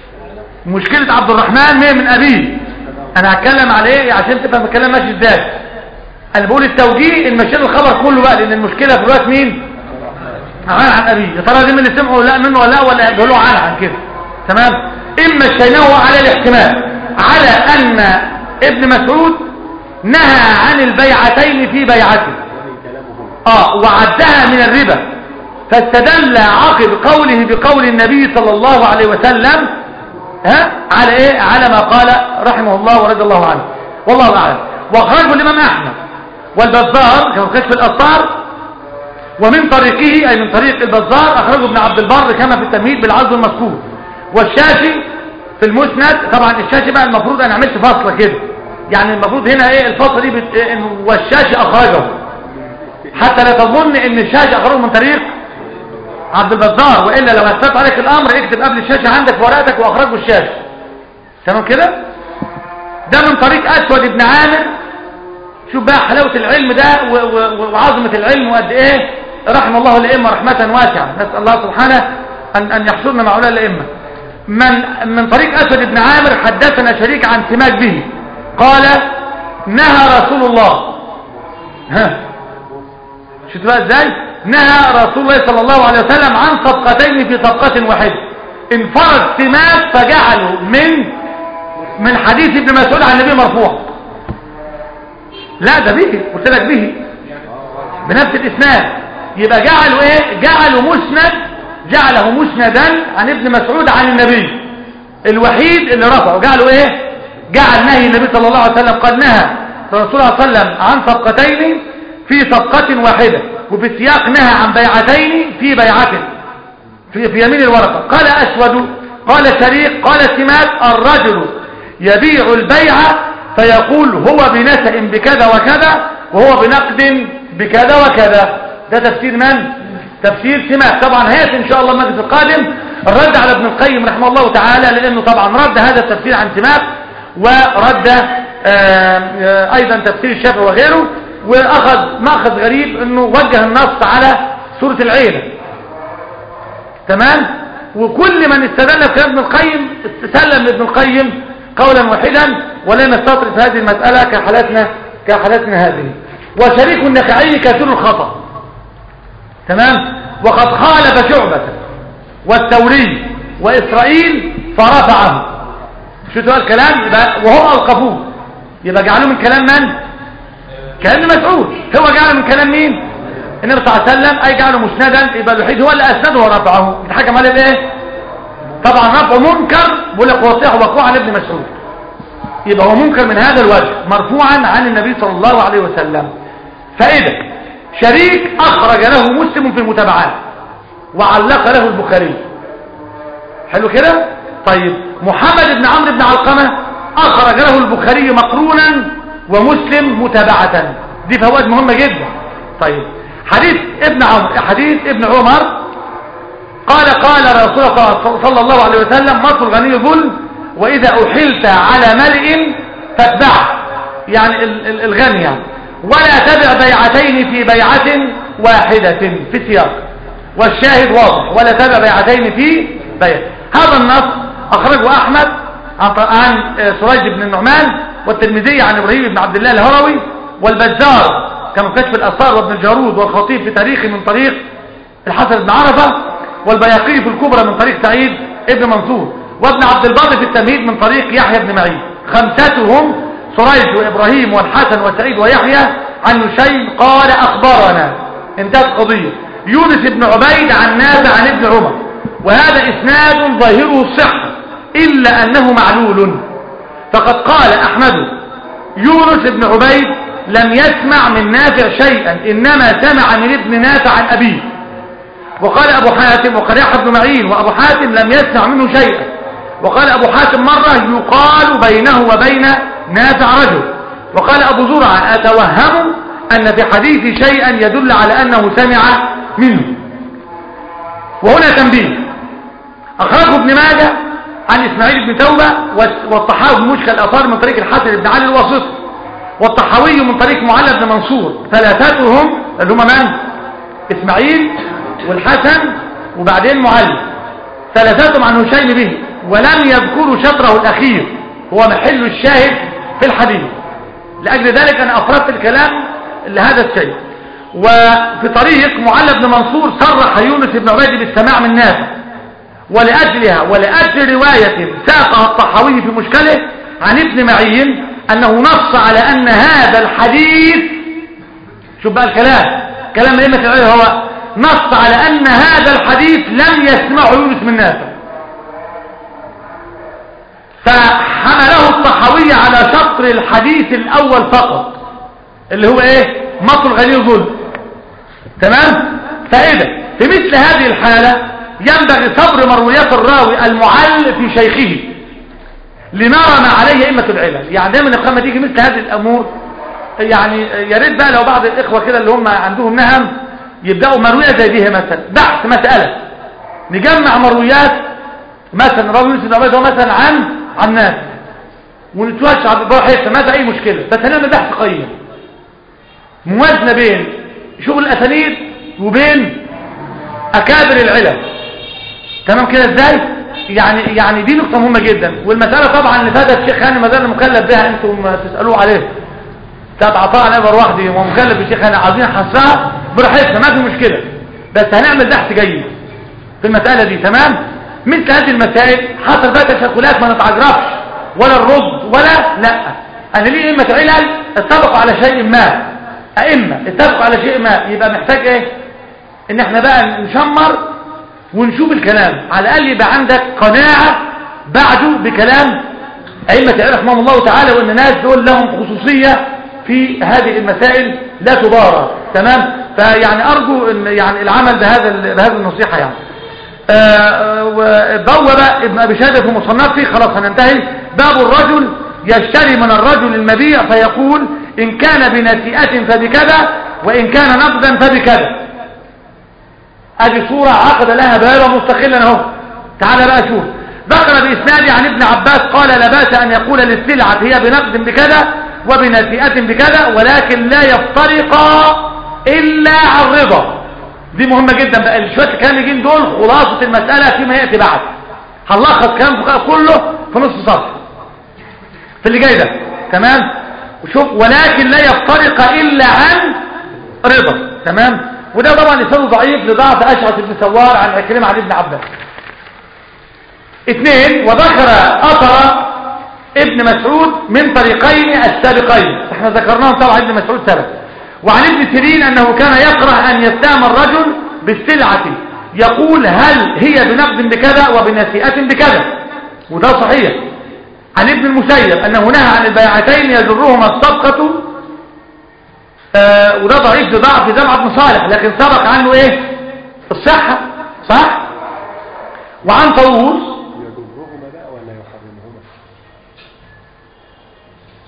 مشكلة عبد الرحمن مية من أبيه أنا هتكلم على إيه عشان تفهم الكلام ماشي إزاي أنا بقول التوجيه المشين الخبر كله بقى لأن المشكلة في الوقت مين عن عن أبيه يا ترى دي من اللي سمعوا لا منه ولا لا ولا بيقولوا عن عن كده تمام إما الشيناه على الاحتمال على أن ابن مسعود نهى عن البيعتين في بيعته من كلامه هو اه وعدها من الربا فاستدل عقب قوله بقول النبي صلى الله عليه وسلم ها على ايه على ما قال رحمه الله ورضي الله عنه والله اعلم واخرجه الامام احمد والبزار كما كشف الاثار ومن طريقه اي من طريق البزار اخرجه ابن عبد البر كما في التمهيد بالعزو المذكور والشافي في المسند طبعا الشاشي بقى المفروض انا عملت فاصله كده يعني المفروض هنا ايه الفاصله دي بت... إنه والشاشي اخرجه حتى لا تظن ان الشاشة اخرجه من طريق عبد البزار والا لو هتفت عليك الامر اكتب قبل الشاشة عندك في ورقتك واخرجه الشاشة تمام كده ده من طريق اسود بن عامر شوف بقى حلاوة العلم ده و- و- وعظمة العلم وقد ايه رحم الله الائمة رحمة واسعة نسأل الله سبحانه ان, أن يحشرنا مع اولئك الائمة من, من طريق اسود بن عامر حدثنا شريك عن سماك به قال نهى رسول الله ها شفت بقى ازاي نهى رسول الله صلى الله عليه وسلم عن صفقتين في صفقة واحدة انفرد سماك فجعله من من حديث ابن مسعود عن النبي مرفوع لا ده به قلت لك به بنفس الاسناد يبقى جعله ايه جعله مسند جعله مسندا عن ابن مسعود عن النبي الوحيد اللي رفعه جعله ايه جعل نهي النبي صلى الله عليه وسلم قد نهى الرسول صلى الله عليه وسلم عن صفقتين في صفقة واحدة وفي السياق نهى عن بيعتين في بيعة في, في يمين الورقة قال أسود قال شريك قال سمات الرجل يبيع البيع فيقول هو بنسأ بكذا وكذا وهو بنقد بكذا وكذا ده تفسير من؟ تفسير سمات طبعا هيأتي إن شاء الله المجلس القادم الرد على ابن القيم رحمه الله تعالى لأنه طبعا رد هذا التفسير عن سمات ورد آه، آه، أيضا تفسير الشافعي وغيره واخذ ماخذ غريب انه وجه النص على سورة العيلة تمام وكل من استدل بكلام ابن القيم استسلم لابن القيم قولا واحدا ولم يستطرد هذه المسألة كحالتنا كحالتنا هذه وشريك النخعي كثير الخطأ تمام وقد خالف شعبة والثوري وإسرائيل فرفعه شو ده الكلام يبقى وهو أوقفوه يبقى جعلوه من كلام من كلام مسعود هو جعله من كلام مين النبي صلى الله عليه وسلم اي جعله مسندا يبقى الوحيد هو اللي اسنده ورفعه يتحكم عليه بايه طبعا رفعه منكر بيقول لك وصيح وقوع عن ابن مسعود يبقى هو منكر من هذا الوجه مرفوعا عن النبي صلى الله عليه وسلم فاذا شريك اخرج له مسلم في المتابعات وعلق له البخاري حلو كده طيب محمد بن عمرو بن علقمه اخرج له البخاري مقرونا ومسلم متابعة دي فوائد مهمة جدا طيب حديث ابن عمر حديث ابن عمر قال قال رسول الله صلى الله عليه وسلم مصر الغني ظلم وإذا أحلت على ملئ فاتبعه يعني ال- ال- الغني يعني ولا تبع بيعتين في بيعة واحدة في سياق والشاهد واضح ولا تبع بيعتين في بيع هذا النص أخرجه أحمد عن عن سريج بن النعمان والترمذي عن إبراهيم بن عبد الله الهروي والبزار كما كشف الأثار وابن الجارود والخطيب في تاريخه من طريق الحسن بن عرفة والبياقي في الكبرى من طريق سعيد ابن منصور وابن عبد البر في التمهيد من طريق يحيى بن معين خمستهم سريج وإبراهيم والحسن وسعيد ويحيى عن نشيم قال أخبرنا انتهت قضية يونس بن عبيد عن نافع عن ابن عمر وهذا إسناد ظاهره الصحة إلا أنه معلول فقد قال أحمد يونس بن عبيد لم يسمع من نافع شيئا إنما سمع من ابن نافع عن أبيه وقال أبو حاتم وقال يحيى بن معين وأبو حاتم لم يسمع منه شيئا وقال أبو حاتم مرة يقال بينه وبين نافع رجل وقال أبو زرعة أتوهم أن في حديث شيئا يدل على أنه سمع منه وهنا تنبيه أخرجه ابن ماجه عن إسماعيل بن توبة والطحاوي مشكل الأثار من طريق الحسن بن علي الواسط والطحاوي من طريق معلى بن منصور ثلاثتهم اللي هم من؟ إسماعيل والحسن وبعدين معلى ثلاثتهم عن هشيم به ولم يذكروا شطره الأخير هو محل الشاهد في الحديث لأجل ذلك أنا أفردت الكلام لهذا الشيء وفي طريق معلى بن منصور صرح يونس بن عبيد بالسماع من نافع ولأجلها ولأجل رواية ساقها الطحاوي في مشكله عن ابن معين أنه نص على أن هذا الحديث شوف بقى الكلام كلام أئمة العلم هو نص على أن هذا الحديث لم يسمعه يونس من نافع فحمله الطحاوي على شطر الحديث الأول فقط اللي هو ايه مصر الغني ظلم تمام فإذا في مثل هذه الحالة ينبغي صبر مرويات الراوي المعل في شيخه لنرى ما عليه أئمة العلل يعني دايما لما تيجي مثل هذه الأمور يعني يا ريت بقى لو بعض الإخوة كده اللي هم عندهم نهم يبدأوا مروية زي دي مثلا بحث مسألة نجمع مرويات مثلا راوي يوسف بن هو مثلا عن عن ناس ونتوسع براحتنا ما في أي مشكلة بس هنعمل بحث قيم موازنة بين شغل الأسانيد وبين أكابر العلم تمام كده ازاي يعني يعني دي نقطة مهمة جدا والمسألة طبعا اللي فاتت الشيخ هاني ما زال مكلف بها انتم تسألوه عليه بتاعت عطاء انا وحدي ومكلف بالشيخ هاني عايزين حسها براحتنا ما في مشكلة بس هنعمل بحث جيد في المسألة دي تمام مثل هذه المسائل حصل بقى تشكلات ما نتعجرفش ولا الرد ولا لا انا ليه ائمة علل اتفقوا على شيء ما ائمة اتفقوا على شيء ما يبقى محتاج ايه ان احنا بقى نشمر ونشوف الكلام على الاقل يبقى عندك قناعة بعده بكلام ائمة العلم رحمهم الله تعالى وان الناس دول لهم خصوصية في هذه المسائل لا تبارى تمام فيعني ارجو ان يعني العمل بهذا بهذه النصيحة يعني بوب ابن ابي شهاده في مصنفه خلاص هننتهي باب الرجل يشتري من الرجل المبيع فيقول ان كان بنسيئة فبكذا وان كان نقدا فبكذا ادي صورة عقد لها بابا مستقلا اهو تعال بقى شوف ذكر بإسناد عن ابن عباس قال لا باس أن يقول للسلعة هي بنقد بكذا وبنسيئة بكذا ولكن لا يفترقا إلا عن رضا دي مهمة جدا بقى الشوية الكلام يجين دول خلاصة المسألة فيما يأتي بعد هنلخص كلام كله في نص صفحة في اللي جاي ده تمام وشوف ولكن لا يفترق إلا عن رضا تمام وده طبعا يساوي ضعيف لضعف أشعث بن سوار عن عكرمة عن ابن عباس اثنين وذكر أثر ابن مسعود من طريقين السابقين احنا ذكرناهم طبعا ابن مسعود سبق وعن ابن سيرين أنه كان يكره أن يستعمل الرجل بالسلعة يقول هل هي بنقد بكذا وبنسيئة بكذا وده صحيح عن ابن المسيب أنه نهى عن البيعتين يجرهما الصفقة آه وده ضعيف لضعف جمع بن صالح لكن سبق عنه ايه الصحة صح وعن طاووس يجرهما بقى ولا يحرمهما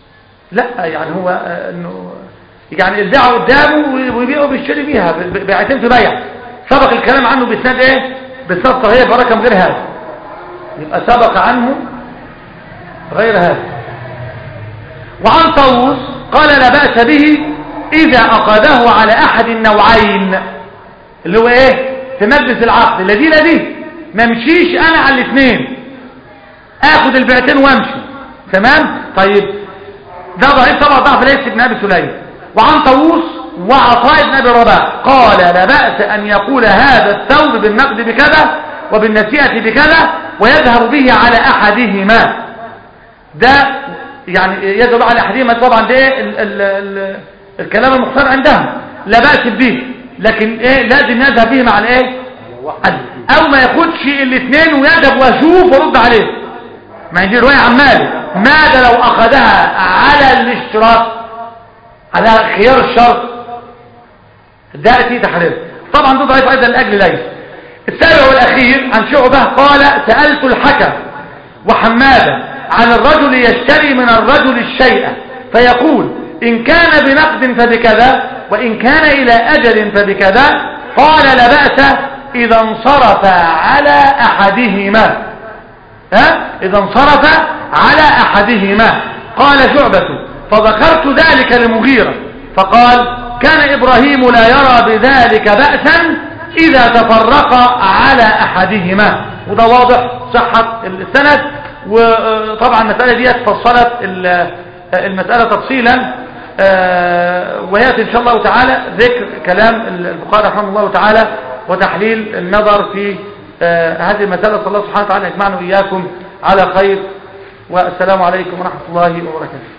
لا يعني هو آه، انه يعني البيعة قدامه ويبيعه وبيشتري بيها ب- ب- بيعتين في بيع سبق الكلام عنه باسناد ايه باسناد صحيح برقم غير هذا يبقى سبق عنه غير هذا وعن طاووس قال لا بأس به إذا أخذه على أحد النوعين اللي هو إيه في مجلس العقد لا دي لا دي ما امشيش أنا على الاثنين آخد البيعتين وامشي تمام طيب ده ضعيف طبعا ضعف ليس ابن أبي سليم وعن طاووس وعطاء بن أبي رباح قال لا بأس أن يقول هذا الثوب بالنقد بكذا وبالنسيئة بكذا ويذهب به على أحدهما ده يعني يذهب على أحدهما طبعا ده إيه ال ال ال الكلام المختار عندهم لا بأس به لكن ايه لازم يذهب به مع الايه او ما ياخدش الاثنين ويذهب ويشوف ورد عليه ما يجي رواية عن مالك ماذا لو اخذها على الاشتراط على خيار الشرط ده فيه تحرير طبعا ده ضعيف ايضا لاجل ليس السابع والاخير عن شعبه قال سالت الحكم وحماده عن الرجل يشتري من الرجل الشيء فيقول ان كان بنقد فبكذا وان كان الى اجل فبكذا قال لا باس اذا انصرف على احدهما ها اذا انصرف على احدهما قال شعبة فذكرت ذلك لمغيرة فقال كان ابراهيم لا يرى بذلك بأسا اذا تفرق على احدهما وده واضح صحة السند وطبعا المسألة دي فصلت المسألة تفصيلا ويأتي ان شاء الله تعالى ذكر كلام البخاري رحمه الله تعالى وتحليل النظر في هذه المسألة صلى الله سبحانه وتعالى يجمعنا وإياكم على خير والسلام عليكم ورحمة الله وبركاته